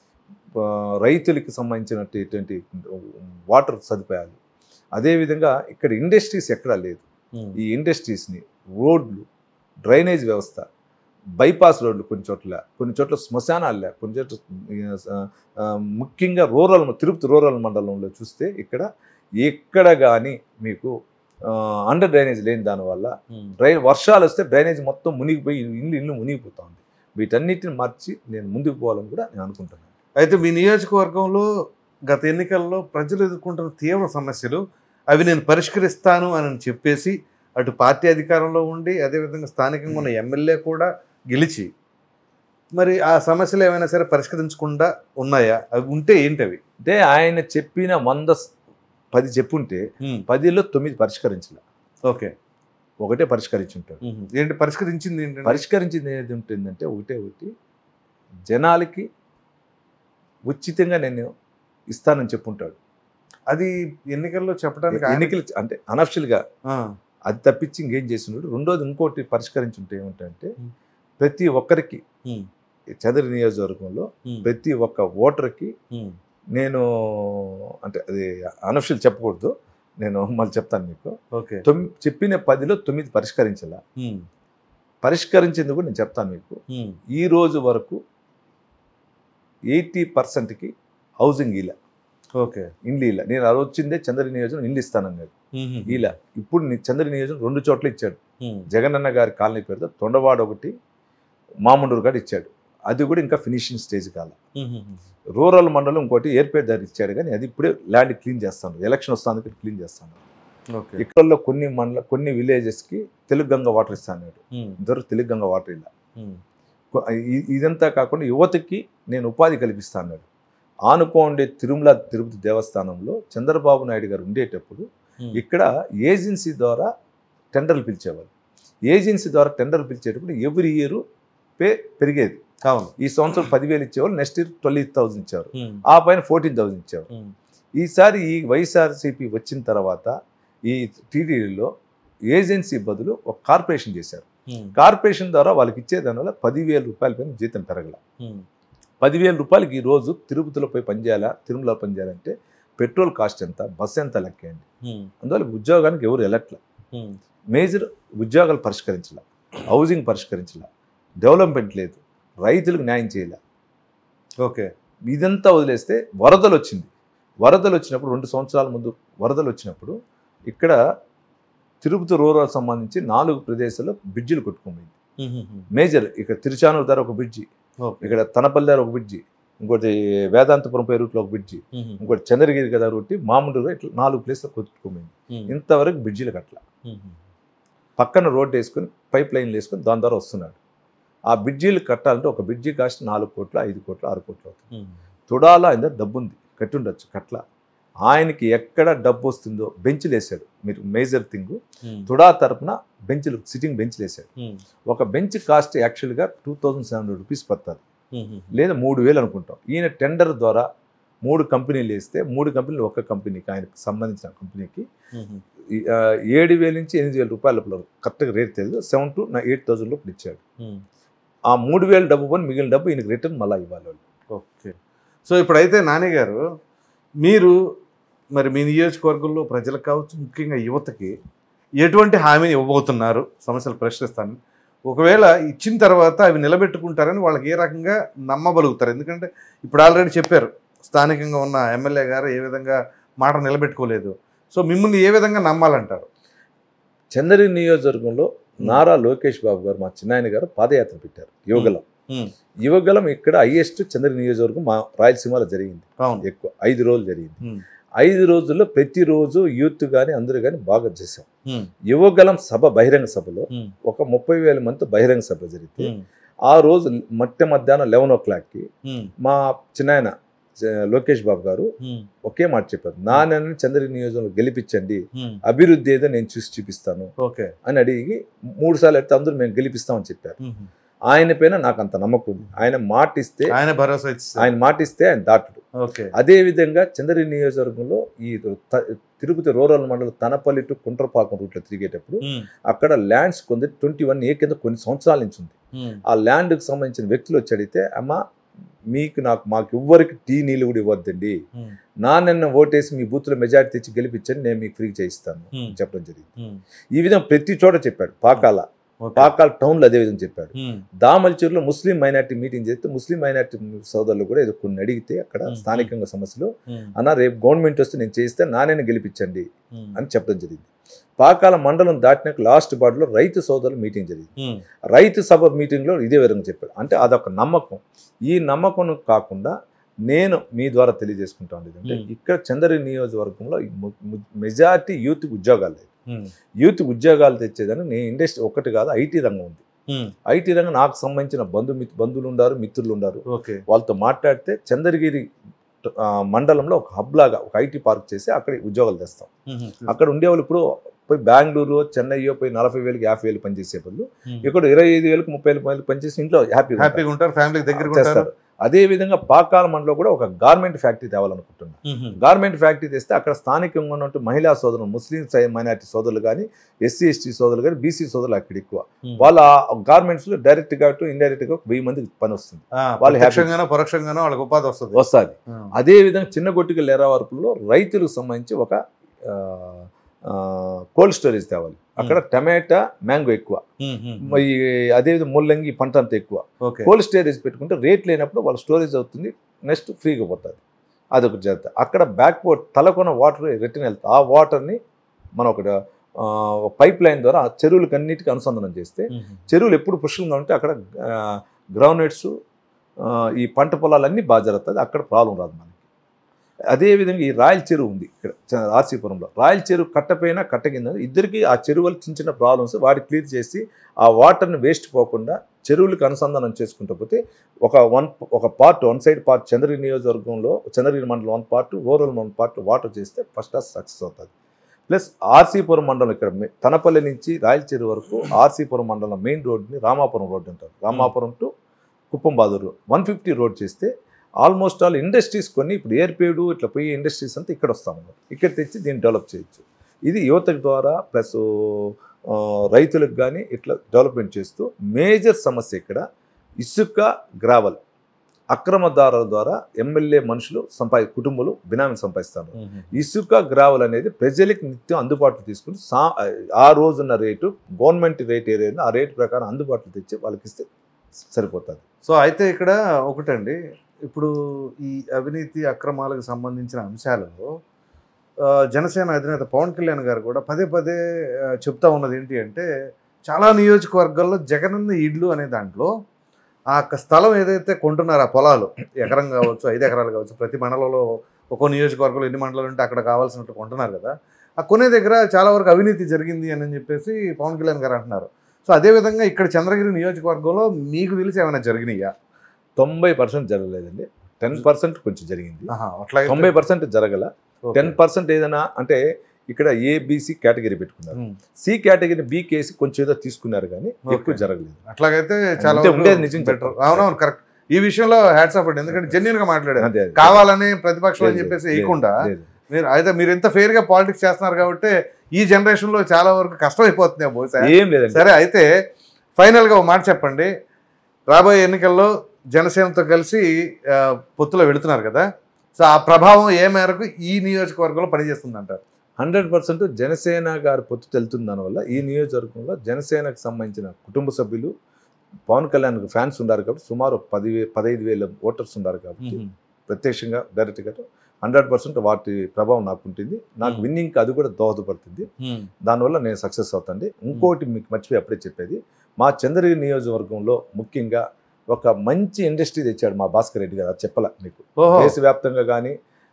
ఆ, రైతులకి సంబంధించినటువంటి వాటర్ సదుపాయాలు అదేవిధంగా ఇక్కడ ఇండస్ట్రీస్ ఎక్కడా లేదు ఉమ్. ఈ ఇండస్ట్రీస్ని రోడ్లు డ్రైనేజ్ వ్యవస్థ బైపాస్ రోడ్లు కొన్ని చోట్ల కొన్ని చోట్ల శ్మశానాలు లే కొన్ని చోట్ల ఆ, ఆ, ముఖ్యంగా రూరల్ తిరుపతి రూరల్ మండలంలో చూస్తే ఇక్కడ ఎక్కడ కానీ మీకు అండర్ డ్రైనేజ్ లేని దానివల్ల ఉమ్. డ్రై వర్షాలు వస్తే డ్రైనేజ్ మొత్తం మునిగిపోయి ఇల్లు ఇల్లు మునిగిపోతా ఉంది వీటన్నిటిని మార్చి నేను ముందుకు పోవాలని కూడా నేను అనుకుంటున్నాను అయితే మీ నియోజకవర్గంలో గత ఎన్నికల్లో ప్రజలు ఎదుర్కొంటున్న తీవ్ర సమస్యలు అవి నేను పరిష్కరిస్తాను అని చెప్పేసి అటు పార్టీ అధికారంలో ఉండి అదేవిధంగా స్థానికంగా ఉన్న ఎమ్మెల్యే కూడా గెలిచి మరి ఆ సమస్యలు ఏమైనా సరే పరిష్కరించకుండా ఉన్నాయా అవి ఉంటే ఏంటి అవి అంటే ఆయన చెప్పిన వంద స్- పది చెప్పుంటే పదిలో తొమ్మిది పరిష్కరించలే ఓకే ఒకటే పరిష్కరించుంటాడు ఏంటి పరిష్కరించింది ఏంటంటే పరిష్కరించింది ఏది ఉంటుందంటే ఒకటే ఒకటి జనాలకి ఉచితంగా నేను ఇస్తానని చెప్పుంటాడు అది ఎన్నికల్లో చెప్పడానికి ఆయన- ఎన్నికలు అంటే అనఫిషియల్గా ఆ, అది తప్పించి ఇంకేం చేస్తున్నాడు రెండోది ఇంకోటి పరిష్కరించుంటే ఏమిటంటే Hmm. ప్రతి ఒక్కరికి Hmm. ఈ చదరి నియోజకవర్గంలో ఉమ్, ప్రతి ఒక్క ఓటర్కి ఉమ్, నేను అంటే అది అనఫిషియల్ చెప్పకూడదు నేను మళ్ళీ చెప్తాను మీకు ఓకే తొమ్మిది చెప్పిన పదిలో తొమ్మిది పరిష్కరించాల ఉమ్, పరిష్కరించింది కూడా నేను చెప్తాను మీకు ఉమ్, ఈ రోజు వరకు ఎయిటీ పర్సెంట్కి హౌసింగ్ ఇలా ఓకే ఇండ్లు ఇలా నేను అది వచ్చిందే చంద్ర నియోజకం ఇండ్లు ఇస్తానన్నాడు ఉమ్, ఇలా ఇప్పుడు నీ చంద్ర నియోజకం రెండు చోట్ల ఇచ్చాడు ఉమ్, జగనన్న గారి కాలనీ పేరుతో తొండవాడ ఒకటి మాముండూరు కాడ ఇచ్చాడు అది కూడా ఇంకా ఫినిషింగ్ స్టేజ్ కాల ఉమ్, ఉమ్, రూరల్ మండలం ఇంకోటి ఏర్పేట దగ్గర ఇచ్చాడు కానీ అది ఇప్పుడే ల్యాండ్ క్లీన్ చేస్తాను ఎలక్షన్ వస్తాను క్లీన్ చేస్తాను ఓకే ఇక్కడ కొన్ని మండల కొన్ని విలేజెస్కి తెలుగు గంగ వాటర్ ఇస్తాను ఉమ్, ఇద్దరు తెలుగు గంగ వాటర్ ఇలా ఉమ్, కొ- ఇ- ఇదంతా కాకుండా యువతకి నేను ఉపాధి కల్పిస్తా అన్నాడు ఆనుకోండే తిరుమల తిరుపతి దేవస్థానంలో చంద్రబాబు నాయుడు గారు ఉండేటప్పుడు ఉమ్, ఇక్కడ ఏజెన్సీ ద్వారా టెండర్లు పిలిచేవారు ఏజెన్సీ ద్వారా టెండర్లు పిలిచేటప్పుడు ఎవ్రీ ఇయర్ పే పెరిగేది అవును ఈ సంవత్సరం పదివేలు ఇచ్చేవాళ్ళు నెక్స్ట్ ఇయర్ ట్వెల్వ్ థౌసండ్ ఇచ్చారు ఉమ్, ఆ పైన ఫోర్టీన్ థౌసండ్ ఇచ్చారు ఉమ్, ఈసారి ఈ వైఎస్ఆర్సీపీ వచ్చిన తర్వాత ఈ టీడీలో ఏజెన్సీ బదులు ఒక కార్పొరేషన్ చేశారు ఉమ్, కార్పొరేషన్ ద్వారా వాళ్ళకి ఇచ్చే దానివల్ల పదివేల రూపాయల పైన జీతం పెరగల ఉమ్, పదివేల రూపాయలకి ఈ రోజు తిరుపతిలో పోయి పనిచేయాలా తిరుమల పనిచేయాలంటే పెట్రోల్ కాస్ట్ ఎంత బస్సు ఎంత లెక్కేయండి ఉమ్, అందువల్ల ఉద్యోగానికి ఎవరు వెళ్ళట్ల ఉమ్, మేజర్ ఉద్యోగాలు పరిష్కరించాల హౌసింగ్ పరిష్కరించాల డెవలప్మెంట్ లేదు రైతులకు న్యాయం చేయాల ఓకే ఇదంతా వదిలేస్తే వరదలు వచ్చింది వరదలు వచ్చినప్పుడు రెండు సంవత్సరాల ముందు వరదలు వచ్చినప్పుడు ఇక్కడ తిరుపతి రూరల్ సంబంధించి నాలుగు ప్రదేశాల్లో బ్రిడ్జిలు కొట్టుకుపోయింది ఉమ్, ఉమ్, ఉమ్, మేజర్ ఇక్కడ తిరుచానూరు దగ్గర ఒక బ్రిడ్జి ఓకే ఇక్కడ తనపల్లి దగ్గర ఒక బ్రిడ్జి ఇంకోటి వేదాంతపురం పేరుట్లో ఒక బ్రిడ్జి ఉమ్, ఉమ్, ఇంకోటి చంద్రగిరి కదా ఒకటి మామూలుగా ఇట్లా నాలుగు ప్లేస్లో కొట్టుకుపోయింది ఉమ్, ఇంతవరకు బ్రిడ్జిలు కట్ల ఉమ్, ఉమ్, పక్కన రోడ్డు వేసుకొని పైప్ లైన్లు వేసుకొని దాని ద్వారా వస్తున్నాడు ఆ బ్రిడ్జీలు కట్టాలంటే ఒక బ్రిడ్జి కాస్ట్ నాలుగు కోట్లు ఐదు కోట్లు ఆరు కోట్లు అవుతుంది ఉమ్, తుడాల ఆయన డబ్బు ఉంది కట్టుండొచ్చు కట్ల ఆయనకి ఎక్కడ డబ్బు వస్తుందో బెంచ్లు వేసాడు మీరు మేజర్ థింగ్ ఉమ్, తుడా తరపున బెంచ్లు సిట్టింగ్ బెంచ్లు వేసాడు ఉమ్, ఒక బెంచ్ కాస్ట్ యాక్చువల్గా two thousand seven hundred rupees పడుతుంది ఉమ్, ఉమ్, లేదా మూడు వేలు అనుకుంటాం ఈయన టెండర్ ద్వారా మూడు కంపెనీలు వేస్తే మూడు కంపెనీలు ఒక కంపెనీకి ఆయనకు సంబంధించిన కంపెనీకి ఉమ్, ఈ, ఆ, ఏడు వేల నుంచి ఎనిమిది వేల రూపాయల లోపల కరెక్ట్గా రేట్ తెలియదు సెవెన్ టు నా ఎయిట్ థౌసండ్ లోపల ఇచ్చాడు ఉమ్, ఆ మూడు వేల డబ్బు పోని మిగిలిన డబ్బు ఈయనకి రిటర్న్ మళ్ళీ ఇవ్వాలి వాళ్ళు ఓకే సో ఇప్పుడైతే నాని గారు మీరు మరి మీ నియోజకవర్గంలో ప్రజలకు కావచ్చు ముఖ్యంగా యువతకి ఎటువంటి హామీని ఇవ్వబోతున్నారు సమస్యలు ప్రశ్నిస్తాను ఒకవేళ ఇచ్చిన తర్వాత అవి నిలబెట్టుకుంటారని వాళ్ళకి ఏ రకంగా నమ్మగలుగుతారు ఎందుకంటే ఇప్పుడు ఆల్రెడీ చెప్పారు స్థానికంగా ఉన్న ఎమ్మెల్యే గారు ఏ విధంగా మాట నిలబెట్టుకోలేదు సో మిమ్మల్ని ఏ విధంగా నమ్మాలంటారు చంద్రగిరి నియోజకవర్గంలో నారా లోకేష్ బాబు గారు మా చిన్నాయన గారు పాదయాత్ర పెట్టారు యువగలం ఉమ్, యువగలం ఇక్కడ హైయెస్ట్ చంద్రగిరి నియోజకవర్గం మా రాయలసీమలో జరిగింది అవును ఎక్కువ ఐదు రోజులు జరిగింది ఉమ్, ఐదు రోజుల్లో ప్రతిరోజు యూత్ కానీ అందరూ కానీ బాగా చేశాం ఉమ్, యువగలం సభ బహిరంగ సభలో ఉమ్, ఒక ముప్పై వేల మంది బహిరంగ సభ జరిగితే ఉమ్, ఆ రోజు మట్ట మధ్యాహ్నం లెవెన్ ఓ క్లాక్కి ఉమ్, మా చిన్నాయన చ- లోకేష్ బాబు గారు ఉమ్, ఒకే మాట చెప్పారు నా నన్ను చంద్రగిరి నియోజకవర్గంలో గెలిపించండి ఉమ్, అభివృద్ధి ఏదో నేను చూసి చూపిస్తాను ఓకే అని అడిగి మూడు సార్లు అయితే అందరూ మేము గెలిపిస్తామని చెప్పారు ఉమ్, ఆయన పైన నాకు అంత నమ్మకం ఉంది ఆయన మాట ఇస్తే ఆయన భరోసా ఇచ్చారు ఆయన మాట ఇస్తే ఆయన దాటడు ఓకే అదే విధంగా చంద్రగిరి నియోజకవర్గంలో ఈ త- తిరుపతి రూరల్ మండలం తనపల్లి టు కుంట్రపాకం రూట్లో తిరిగేటప్పుడు ఉమ్, అక్కడ ల్యాండ్స్ కొంది ట్వంటీ వన్ ఏ కింద కొన్ని సంవత్సరాల నుంచి ఉంది ఉమ్, ఆ ల్యాండ్కి సంబంధించిన వ్యక్తులు వచ్చి అడిగితే అమ్మ మీకు నాకు మాకు ఎవ్వరికి టీ నీళ్ళు కూడా ఇవ్వద్దండి ఉమ్, నా నిన్న ఓటేసి మీ బూత్లో మెజారిటీ తెచ్చి గెలిపించండి నేను మీకు ఫ్రీ చేయిస్తాను ఉమ్, చెప్పడం జరిగింది ఉమ్, ఈ విధంగా ప్రతి చోట చెప్పాడు పాకాల ఓకే. పాకాల్ టౌన్లో అదే విధంగా చెప్పాడు ఉమ్, దామల్చూరులో ముస్లిం మైనార్టీ మీటింగ్ చేస్తే ముస్లిం మైనార్టీ సోదరులు కూడా ఏదో కొన్ని అడిగితే అక్కడ Hmm. స్థానికంగా సమస్యలు ఉమ్, అన్న రేపు గవర్నమెంట్ వస్తే నేను చేస్తే నానేని గెలిపించండి ఉమ్, అని చెప్పడం జరిగింది పాకాల మండలం దాటినాక లాస్ట్ బాడీలో రైతు సోదరుల మీటింగ్ జరిగింది ఉమ్, రైతు సభ మీటింగ్లో ఇదే విధంగా చెప్పాడు అంటే అదొక నమ్మకం ఈ నమ్మకం కాకుండా నేను మీ ద్వారా తెలియజేసుకుంటా ఉండేది అంటే Hmm. ఇక్కడ చంద్రగిరి నియోజకవర్గంలో మెజార్టీ యూత్ ఉద్యోగాలు లేవు ఉమ్, యూత్ ఉద్యోగాలు తెచ్చేదానికి నేను ఇండస్ట్రీ ఒకటి కాదు ఐటీ రంగం ఉంది ఉమ్, ఐటీ రంగం నాకు సంబంధించిన బంధు బంధువులు ఉన్నారు మిత్రులు ఉన్నారు ఓకే వాళ్ళతో మాట్లాడితే చంద్రగిరి ఆ, మండలంలో ఒక హబ్ లాగా ఒక ఐటీ పార్క్ చేసి అక్కడ ఉద్యోగాలు తెస్తాం ఉమ్, అక్కడ ఉండేవాళ్ళు ఇప్పుడు పోయి బెంగళూరు చెన్నైయో పోయి నలభై వేలకి యాభై వేలు పనిచేసే వాళ్ళు ఉమ్. ఇక్కడ ఇరవై ఐదు వేలకు ముప్పై వేలు పనిచేసి ఇంట్లో హ్యాపీగా హ్యాపీగా ఉంటారు ఫ్యామిలీకి దగ్గర ఉంటారు చేస్తారు అదే విధంగా పాకాల మండలో కూడా ఒక గార్మెంట్ ఫ్యాక్టరీ తేవాలనుకుంటున్నాను ఉమ్, గార్మెంట్ ఫ్యాక్టరీ తెస్తే అక్కడ స్థానికంగా ఉన్నట్టు మహిళా సోదరులు ముస్లిం మైనార్టీ సోదరులు కానీ ఎస్సీ ఎస్టీ సోదరులు కానీ బీసీ సోదరులు అక్కడ ఎక్కువ ఉమ్. వాళ్ళ గార్మెంట్స్ లో డైరెక్ట్ గా టు ఇండైరెక్ట్ గా వెయ్యి మందికి పని వస్తుంది ఆ, వాళ్ళు happy. ప్రత్యక్షంగానో పరోక్షంగానో వాళ్ళకి ఉపాధి వస్తుంది వస్తుంది ఉమ్, అదే విధంగా చిన్న గొట్టికి లేరా వరకులో రైతులకు సంబంధించి ఒక కోల్డ్ స్టోరేజ్ తేవాలి అక్కడ టమాటా మ్యాంగో ఎక్కువ ఉమ్, ఉమ్, ఈ అదేవిధంగా ముల్లంగి పంట అంత ఎక్కువ ఓకే కోల్డ్ స్టోరేజ్ పెట్టుకుంటే రేట్ లేనప్పుడు వాళ్ళ స్టోరేజ్ అవుతుంది నెక్స్ట్ ఫ్రీగా పోతుంది అదొక జాగ్రత్త అక్కడ back port Talakona water return వెళ్తుంది ఆ వాటర్ని మనం ఒక పైప్ లైన్ ద్వారా ఆ చెరువులకు అన్నిటికీ అనుసంధానం చేస్తే ఉమ్, చెరువులు ఎప్పుడు పుష్కలంగా ఉంటే అక్కడ గ్రౌండ్నట్స్ ఈ పంట పొలాలన్నీ బాగా జరుగుతుంది అక్కడ ప్రాబ్లం రాదు మనకి అదేవిధంగా ఈ రాయల చెరువు ఉంది ఇక్కడ చ- ఆర్సీపురంలో రాయల చెరువు కట్టపైన కట్ట కింద ఇద్దరికి ఆ చెరువులు చిన్న చిన్న ప్రాబ్లమ్స్ వాటి క్లియర్ చేసి ఆ వాటర్ని వేస్ట్ పోకుండా చెరువులకు అనుసంధానం చేసుకుంటూ పోతే ఒక వన్ ఒక part one side part Chandragiri నియోజకవర్గంలో చంద్రగిరి మండలం one part rural one part water చేస్తే ఫస్ట్ క్లాస్ సక్సెస్ అవుతుంది ప్లస్ ఆర్సీపురం మండలం ఇక్కడ మె- తనపల్లి నుంచి రాయల చెరువు వరకు ఆర్సీపురం మండలం మెయిన్ రోడ్ని రామాపురం రోడ్ అంటారు Ramapuram to Kuppambadur one fifty road చేస్తే ఆల్మోస్ట్ ఆల్ ఇండస్ట్రీస్ కొన్ని ఇప్పుడు ఏర్పేడు ఇట్లా పోయి ఇండస్ట్రీస్ అంతా ఇక్కడ వస్తా ఉన్నారు ఇక్కడ తెచ్చి దీన్ని డెవలప్ చేయొచ్చు ఇది యువతకు ద్వారా ప్లస్ రైతులకు కానీ ఇట్లా డెవలప్మెంట్ చేస్తూ మేజర్ సమస్య ఇక్కడ ఇసుక గ్రావల్ అక్రమదారుల ద్వారా ఎమ్మెల్యే మనుషులు సంపా కుటుంబాలు బినామీ సంపాదిస్తారు ఉమ్, ఉమ్. ఇసుక గ్రావెల్ అనేది ప్రజలకు నిత్యం అందుబాటులో తీసుకుని సా ఆ రోజున్న రేటు గవర్నమెంట్ రేట్ ఏదైనా ఆ రేటు ప్రకారం అందుబాటులో తెచ్చి వాళ్ళకి ఇస్తే సరిపోతుంది సో అయితే ఇక్కడ ఒకటండి ఇప్పుడు ఈ అవినీతి అక్రమాలకు సంబంధించిన అంశాలలో ఆ, జనసేన అధినేత పవన్ కళ్యాణ్ గారు కూడా పదే పదే ఆ, చెప్తా ఉన్నది ఏంటి అంటే చాలా నియోజకవర్గాల్లో జగనన్న ఇళ్ళు అనే దాంట్లో ఆ యొక్క స్థలం ఏదైతే కొంటున్నారో ఆ పొలాలు ఎకరం కావచ్చు ఐదు ఎకరాలు కావచ్చు ప్రతి మండలంలో ఒక్కో నియోజకవర్గంలో ఎన్ని మండలాలు ఉంటే అక్కడ కావాల్సినట్టు కొంటున్నారు కదా ఆ కొనే దగ్గర చాలా వరకు అవినీతి జరిగింది అని చెప్పేసి పవన్ కళ్యాణ్ గారు అంటున్నారు సో అదేవిధంగా ఇక్కడ చంద్రగిరి నియోజకవర్గంలో మీకు తెలిసి ఏమైనా జరిగినాయా తొంభై పర్సెంట్ జరగలేదండి టెన్ పర్సెంట్ కొంచెం జరిగింది ఆహా, అట్లాగే తొంభై పర్సెంట్ జరగల ఓకే. టెన్ పర్సెంట్ ఏదైనా అంటే ఇక్కడ ఏబిసి కేటగిరీ పెట్టుకున్నారు ఉమ్. సి కేటగిరీ బి కేసి కొంచెం ఏదో తీసుకున్నారు కానీ ఎక్కువ ఓకే. జరగలేదు అట్లాగైతే చాలా అంటే వరకు ఉండేది నిజం better. చెప్పాలి. అవునవును కరెక్ట్ ఈ విషయంలో హ్యాట్స్ ఆఫ్ అండి ఎందుకంటే జెన్యున్ గా మాట్లాడారు అదే అదే. కావాలని ప్రతిపక్షం అని లేదు, చెప్పేసి లేదు, వేయకుండా లేదు. మీరు అయితే మీరు ఎంత ఫెయిర్ గా పాలిటిక్స్ చేస్తున్నారు కాబట్టి ఈ జనరేషన్ లో చాలా వరకు కష్టం అయిపోతుంది బహుశా ఏం లేదండి సరే అయితే ఫైనల్ గా ఒక మాట చెప్పండి రాబోయే ఎన్నికల్లో జనసేనతో కలిసి ఆ, పొత్తులో వెళుతున్నారు కదా సో ఆ ప్రభావం ఏ మేరకు ఈ నియోజకవర్గంలో పనిచేస్తుంది అంటారు హండ్రెడ్ పర్సెంట్ జనసేన గారి పొత్తు తెలుతున్న దానివల్ల ఈ నియోజకవర్గంలో జనసేనకు సంబంధించిన కుటుంబ సభ్యులు పవన్ కళ్యాణ్ ఫ్యాన్స్ ఉన్నారు కాబట్టి సుమారు పది వే పదహైదు వేల ఓటర్స్ ఉన్నారు కాబట్టి ప్రత్యక్షంగా డైరెక్ట్గా హండ్రెడ్ పర్సెంట్ వాటి ప్రభావం నాకు ఉంటుంది నాకు Hmm. విన్నింగ్కి అది కూడా దోహదపడుతుంది దానివల్ల నేను సక్సెస్ అవుతాండి ఇంకోటి మీకు మర్చిపోయి అప్పుడే చెప్పేది మా చంద్రగిరి నియోజకవర్గంలో ముఖ్యంగా ఒక మంచి ఇండస్ట్రీ తెచ్చాడు మా భాస్కర్ రెడ్డి గారు అది చెప్పాల మీకు ఓహో దేశవ్యాప్తంగా కానీ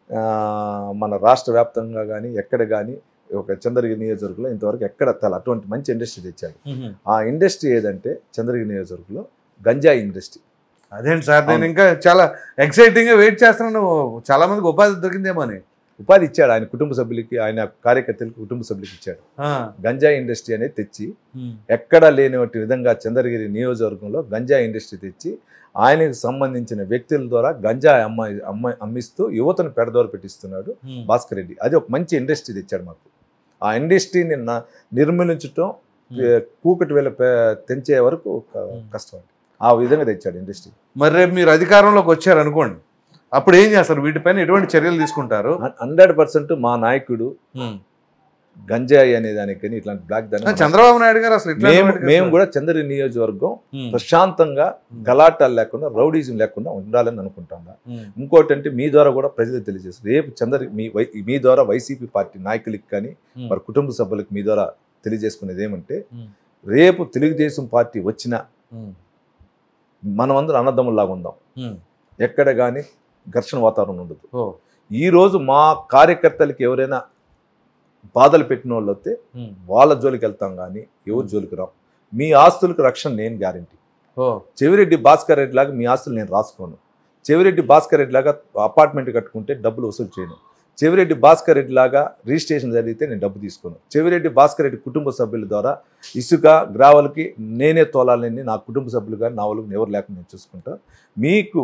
మన రాష్ట్ర వ్యాప్తంగా కానీ ఎక్కడ కానీ ఒక చంద్రగిరి నియోజకవర్గంలో ఇంతవరకు ఎక్కడ తల అటువంటి మంచి ఇండస్ట్రీ తెచ్చాడు మ్మ్. ఆ ఇండస్ట్రీ ఏదంటే చంద్రగిరి నియోజకవర్గంలో గంజాయి ఇండస్ట్రీ అదేంటి సార్ నేను అవును. ఇంకా చాలా ఎక్సైటింగ్ గా వెయిట్ చేస్తున్నాను చాలా మందికి ఉపాధి దొరికిందేమో అని ఉపాధి ఇచ్చాడు ఆయన కుటుంబ సభ్యులకి ఆయన కార్యకర్తలకి కుటుంబ సభ్యులకి ఇచ్చాడు ఆ. గంజాయి ఇండస్ట్రీ అనేది తెచ్చి మ్మ్. ఎక్కడా లేనివంటి విధంగా చంద్రగిరి నియోజకవర్గంలో గంజాయి ఇండస్ట్రీ తెచ్చి ఆయనకు సంబంధించిన వ్యక్తుల ద్వారా గంజాయి అమ్మ అమ్మ అమ్మిస్తూ యువతను పెడదోర పెట్టిస్తున్నాడు మ్మ్. భాస్కర్ రెడ్డి అది ఒక మంచి ఇండస్ట్రీ తెచ్చాడు మాకు ఆ ఇండస్ట్రీని నా- నిర్మూలించటం మ్మ్. ఏ, కూకటి వేల పె- తెంచే వరకు ఒక మ్మ్. కష్టం అండి ఆ విధంగా తెచ్చాడు ఇండస్ట్రీ మరి రేపు మీరు అధికారంలోకి వచ్చారు అనుకోండి అప్పుడు ఏం చేస్తారు వీటిపైన ఎటువంటి చర్యలు తీసుకుంటారు హండ్రెడ్ పర్సెంట్ మా నాయకుడు మ్మ్. గంజాయి అనే దానికి కానీ ఇట్లాంటి బ్లాక్ దాని చంద్రబాబు నాయుడు గారు అసలు ఇట్లాంటి మేము వాటికి మేము అసలు- కూడా చంద్ర నియోజకవర్గం ఉమ్, ప్రశాంతంగా ఉమ్, గలాటాలు లేకుండా రౌడీజం లేకుండా ఉండాలని అనుకుంటాను ఉమ్, ఇంకోటి అంటే మీ ద్వారా కూడా ప్రజలకు తెలియజేస్తారు రేపు చంద్ర మీ వై మీ ద్వారా వైసీపీ పార్టీ నాయకులకి కానీ ఉమ్, వారి కుటుంబ సభ్యులకు మీ ద్వారా తెలియజేసుకునేది ఏమంటే ఉమ్, రేపు తెలుగుదేశం పార్టీ వచ్చిన ఉమ్, మనమందరం అన్నదమ్ముల్లాగా ఉందాం ఉమ్. ఎక్కడ కానీ ఘర్షణ వాతావరణం ఉండదు ఓ, ఈ రోజు మా కార్యకర్తలకి ఎవరైనా బాధలు పెట్టిన వాళ్ళు వస్తే ఉమ్, వాళ్ళ జోలికి వెళ్తాం కానీ ఎవరు జోలికి రాం మీ ఆస్తులకు రక్షణ నేను గ్యారంటీ ఓ, చెవిరెడ్డి భాస్కర్ రెడ్డి లాగా మీ ఆస్తులు నేను రాసుకోను చెవిరెడ్డి భాస్కర్ రెడ్డి లాగా అపార్ట్మెంట్ కట్టుకుంటే డబ్బులు వసూలు చేయను చెవిరెడ్డి భాస్కర్ రెడ్డి లాగా రిజిస్ట్రేషన్ జరిగితే నేను డబ్బు తీసుకోను చెవిరెడ్డి భాస్కర్ రెడ్డి కుటుంబ సభ్యుల ద్వారా ఇసుక గ్రావల్కి నేనే తోలాలని నా కుటుంబ సభ్యులు కానీ నా వాళ్ళకి ఎవరు లేకుండా నేను చూసుకుంటా మీకు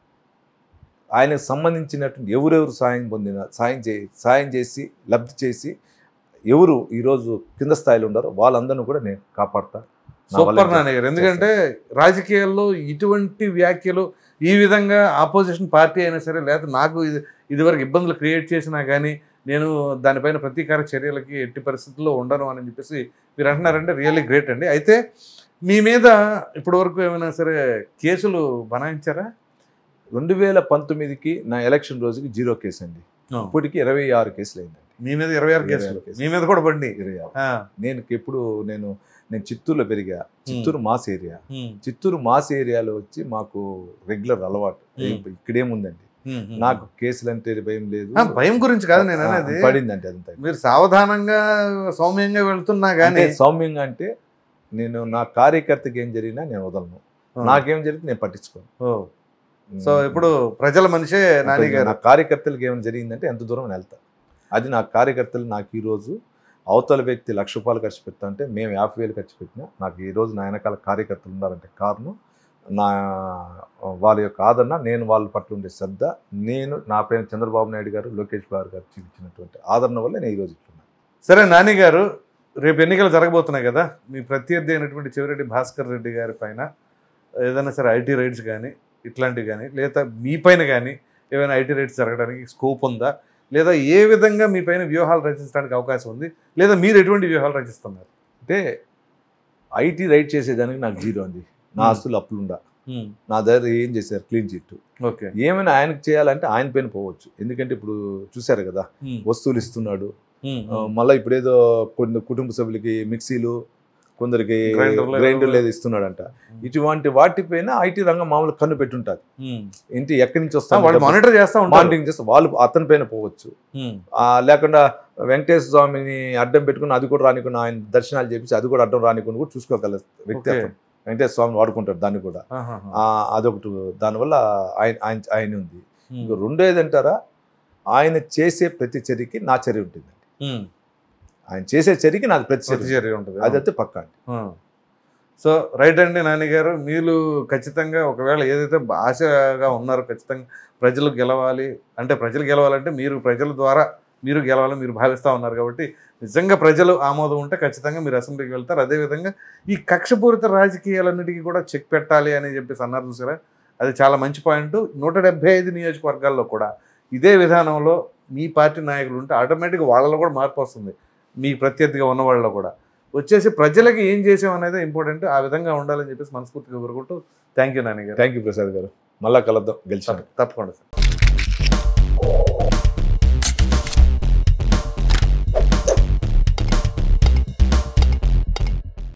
ఆయనకు సంబంధించినటువంటి ఎవరెవరు సాయం పొందిన సాయం చే సాయం చేసి లబ్ధి చేసి ఎవరు ఈరోజు కింద స్థాయిలో ఉన్నారో వాళ్ళందరినీ కూడా నేను కాపాడతా నా వల్ల సూపర్ నాని గారు ఎందుకంటే రాజకీయాల్లో ఇటువంటి వ్యాఖ్యలు ఈ విధంగా ఆపోజిషన్ పార్టీ అయినా సరే లేదా నాకు ఇది ఇదివరకు ఇబ్బందులు క్రియేట్ చేసినా కానీ నేను దానిపైన ప్రతీకార చర్యలకి ఎట్టి పరిస్థితుల్లో ఉండను అని చెప్పేసి మీరు అంటున్నారంటే రియల్లీ గ్రేట్ అండి అయితే మీ మీద ఇప్పటివరకు ఏమైనా సరే కేసులు బనాయించారా రెండు వేల పంతొమ్మిదికి నా ఎలక్షన్ రోజుకి జీరో కేసు అండి ఇప్పటికి ఇరవై ఆరు కేసులు అయిందండి మీ మీద ఇరవై ఆరు ఇరవై కేసులు ఆరు కేసులు. మీ మీద కూడా బండి ఇరవై ఆరు ఆ, నేను ఎప్పుడు నేను నేను చిత్తూరులో పెరిగా చిత్తూరు మాస్ ఏరియా ఉమ్, చిత్తూరు మాస్ ఏరియాలో వచ్చి మాకు రెగ్యులర్ అలవాటు Hmm. ఇక్కడేముందండి ఉమ్, ఉమ్. నాకు కేసులు అంటే భయం లేదు ఆ, భయం గురించి కాదు నేను ఆ, అనేది పడిందండి అదంతా మీరు సావధానంగా సౌమ్యంగా వెళ్తున్నా అంటే కానీ సౌమ్యంగా అంటే నేను నా కార్యకర్తకి ఏం జరిగినా నేను వదలను నాకేం జరిగితే నేను పట్టించుకోను ఓ, సో ఇప్పుడు ప్రజల మనిషే నాని నా గారు కార్యకర్తలకు ఏమైనా జరిగిందంటే ఎంత దూరం నేను వెళ్తా అది నా కార్యకర్తలు నాకు ఈ రోజు అవతల వ్యక్తి లక్ష రూపాయలు ఖర్చు పెడతా అంటే మేము యాభై వేలు ఖర్చు పెట్టినా నాకు ఈ రోజు నా వెనకాల కార్యకర్తలు ఉన్నారంటే కారణం నా వాళ్ళ యొక్క ఆదరణ నేను వాళ్ళ పట్ల ఉండే శ్రద్ధ నేను నా పైన చంద్రబాబు నాయుడు గారు లోకేష్ బాబు గారు చూపించినటువంటి ఆదరణ వల్ల నేను ఈరోజు ఇట్లున్నాను సరే నాని గారు రేపు ఎన్నికలు జరగబోతున్నాయి కదా మీ ప్రత్యర్థి అయినటువంటి చెవిరెడ్డి భాస్కర్ రెడ్డి గారి పైన ఏదైనా సరే ఐటీ రైట్స్ కానీ ఇట్లాంటివి కానీ లేదా మీ పైన కానీ ఏమైనా ఐటీ రైట్స్ జరగడానికి స్కోప్ ఉందా లేదా ఏ విధంగా మీ పైన వ్యూహాలు రచించడానికి అవకాశం ఉంది లేదా మీరు ఎటువంటి వ్యూహాలు రచిస్తున్నారు అంటే ఐటీ రైట్ చేసేదానికి నాకు జీరో అండి నా Hmm. ఆస్తులు అప్పులుండా నా దగ్గర ఏం చేశారు క్లీన్ చిట్ ఓకే ఏమైనా ఆయనకు చేయాలంటే ఆయన పైన పోవచ్చు ఎందుకంటే ఇప్పుడు చూశారు కదా వస్తువులు ఇస్తున్నాడు ఆ, మళ్ళీ ఇప్పుడు ఏదో కొన్ని కుటుంబ సభ్యులకి మిక్సీలు కొందరికి Grinder లేదు. గ్రైండర్ లేదు ఇస్తున్నాడంట ఇటువంటి వాటిపైన ఐటీ రంగం మామూలు కన్ను పెట్టుంటారు ఏంటి ఎక్కడి నుంచి వాళ్ళు వస్తాం మానిటర్ చేస్తా ఉంటారు మానిటరింగ్ చేస్తే వాళ్ళు అతని పైన పోవచ్చు ఉమ్, ఆ, లేకుండా వెంకటేశ్వర స్వామిని అడ్డం పెట్టుకుని అది కూడా రానికుండా ఆయన దర్శనాలు చేపించి అది కూడా అడ్డం రానికుండా కూడా చూసుకోగల వ్యక్తి ఓకే. అతను. వెంకటేశ్వర స్వామిని వాడుకుంటాడు దాన్ని కూడా ఆహాహా. ఆ, అదొకటి దానివల్ల ఆయన ఆయన ఆయన ఉంది ఉమ్, ఇంక రెండో ఏదంటారా ఆయన చేసే ప్రతి చర్యకి నా చర్య ఉంటుంది ఉమ్, ఆయన చేసే చర్యకి నాది ప్రతి చర్య ప్రతిచర్య ఉంటుంది అదైతే పక్కా అండి ఆ. సో రైట్ అండి నాని గారు మీరు ఖచ్చితంగా ఒకవేళ ఏదైతే ఆశగా ఉన్నారో ఖచ్చితంగా ప్రజలు గెలవాలి అంటే ప్రజలు గెలవాలంటే మీరు ప్రజల ద్వారా మీరు గెలవాలని మీరు భావిస్తూ ఉన్నారు కాబట్టి నిజంగా ప్రజలు ఆమోదం ఉంటే ఖచ్చితంగా మీరు అసెంబ్లీకి వెళ్తారు అదేవిధంగా ఈ కక్షపూరిత రాజకీయాలన్నిటికీ కూడా చెక్ పెట్టాలి అని చెప్పేసి అన్నారు చూసారా అది చాలా మంచి పాయింట్ నూట డెబ్బై ఐదు నియోజకవర్గాల్లో కూడా ఇదే విధానంలో మీ పార్టీ నాయకులు ఉంటే ఆటోమేటిక్గా వాళ్ళలో కూడా మార్పు వస్తుంది మీ ప్రత్యర్థిగా ఉన్న వాళ్ళలో కూడా వచ్చేసి ప్రజలకి ఏం చేసాం అనేది ఇంపార్టెంట్ ఆ విధంగా ఉండాలని చెప్పేసి మనస్ఫూర్తిగా కోరుకుంటూ థ్యాంక్ యూ నాని గారు థ్యాంక్ యూ ప్రసాద్ గారు మళ్ళా కలుద్దాం గెలిచాను తప్పకుండా సార్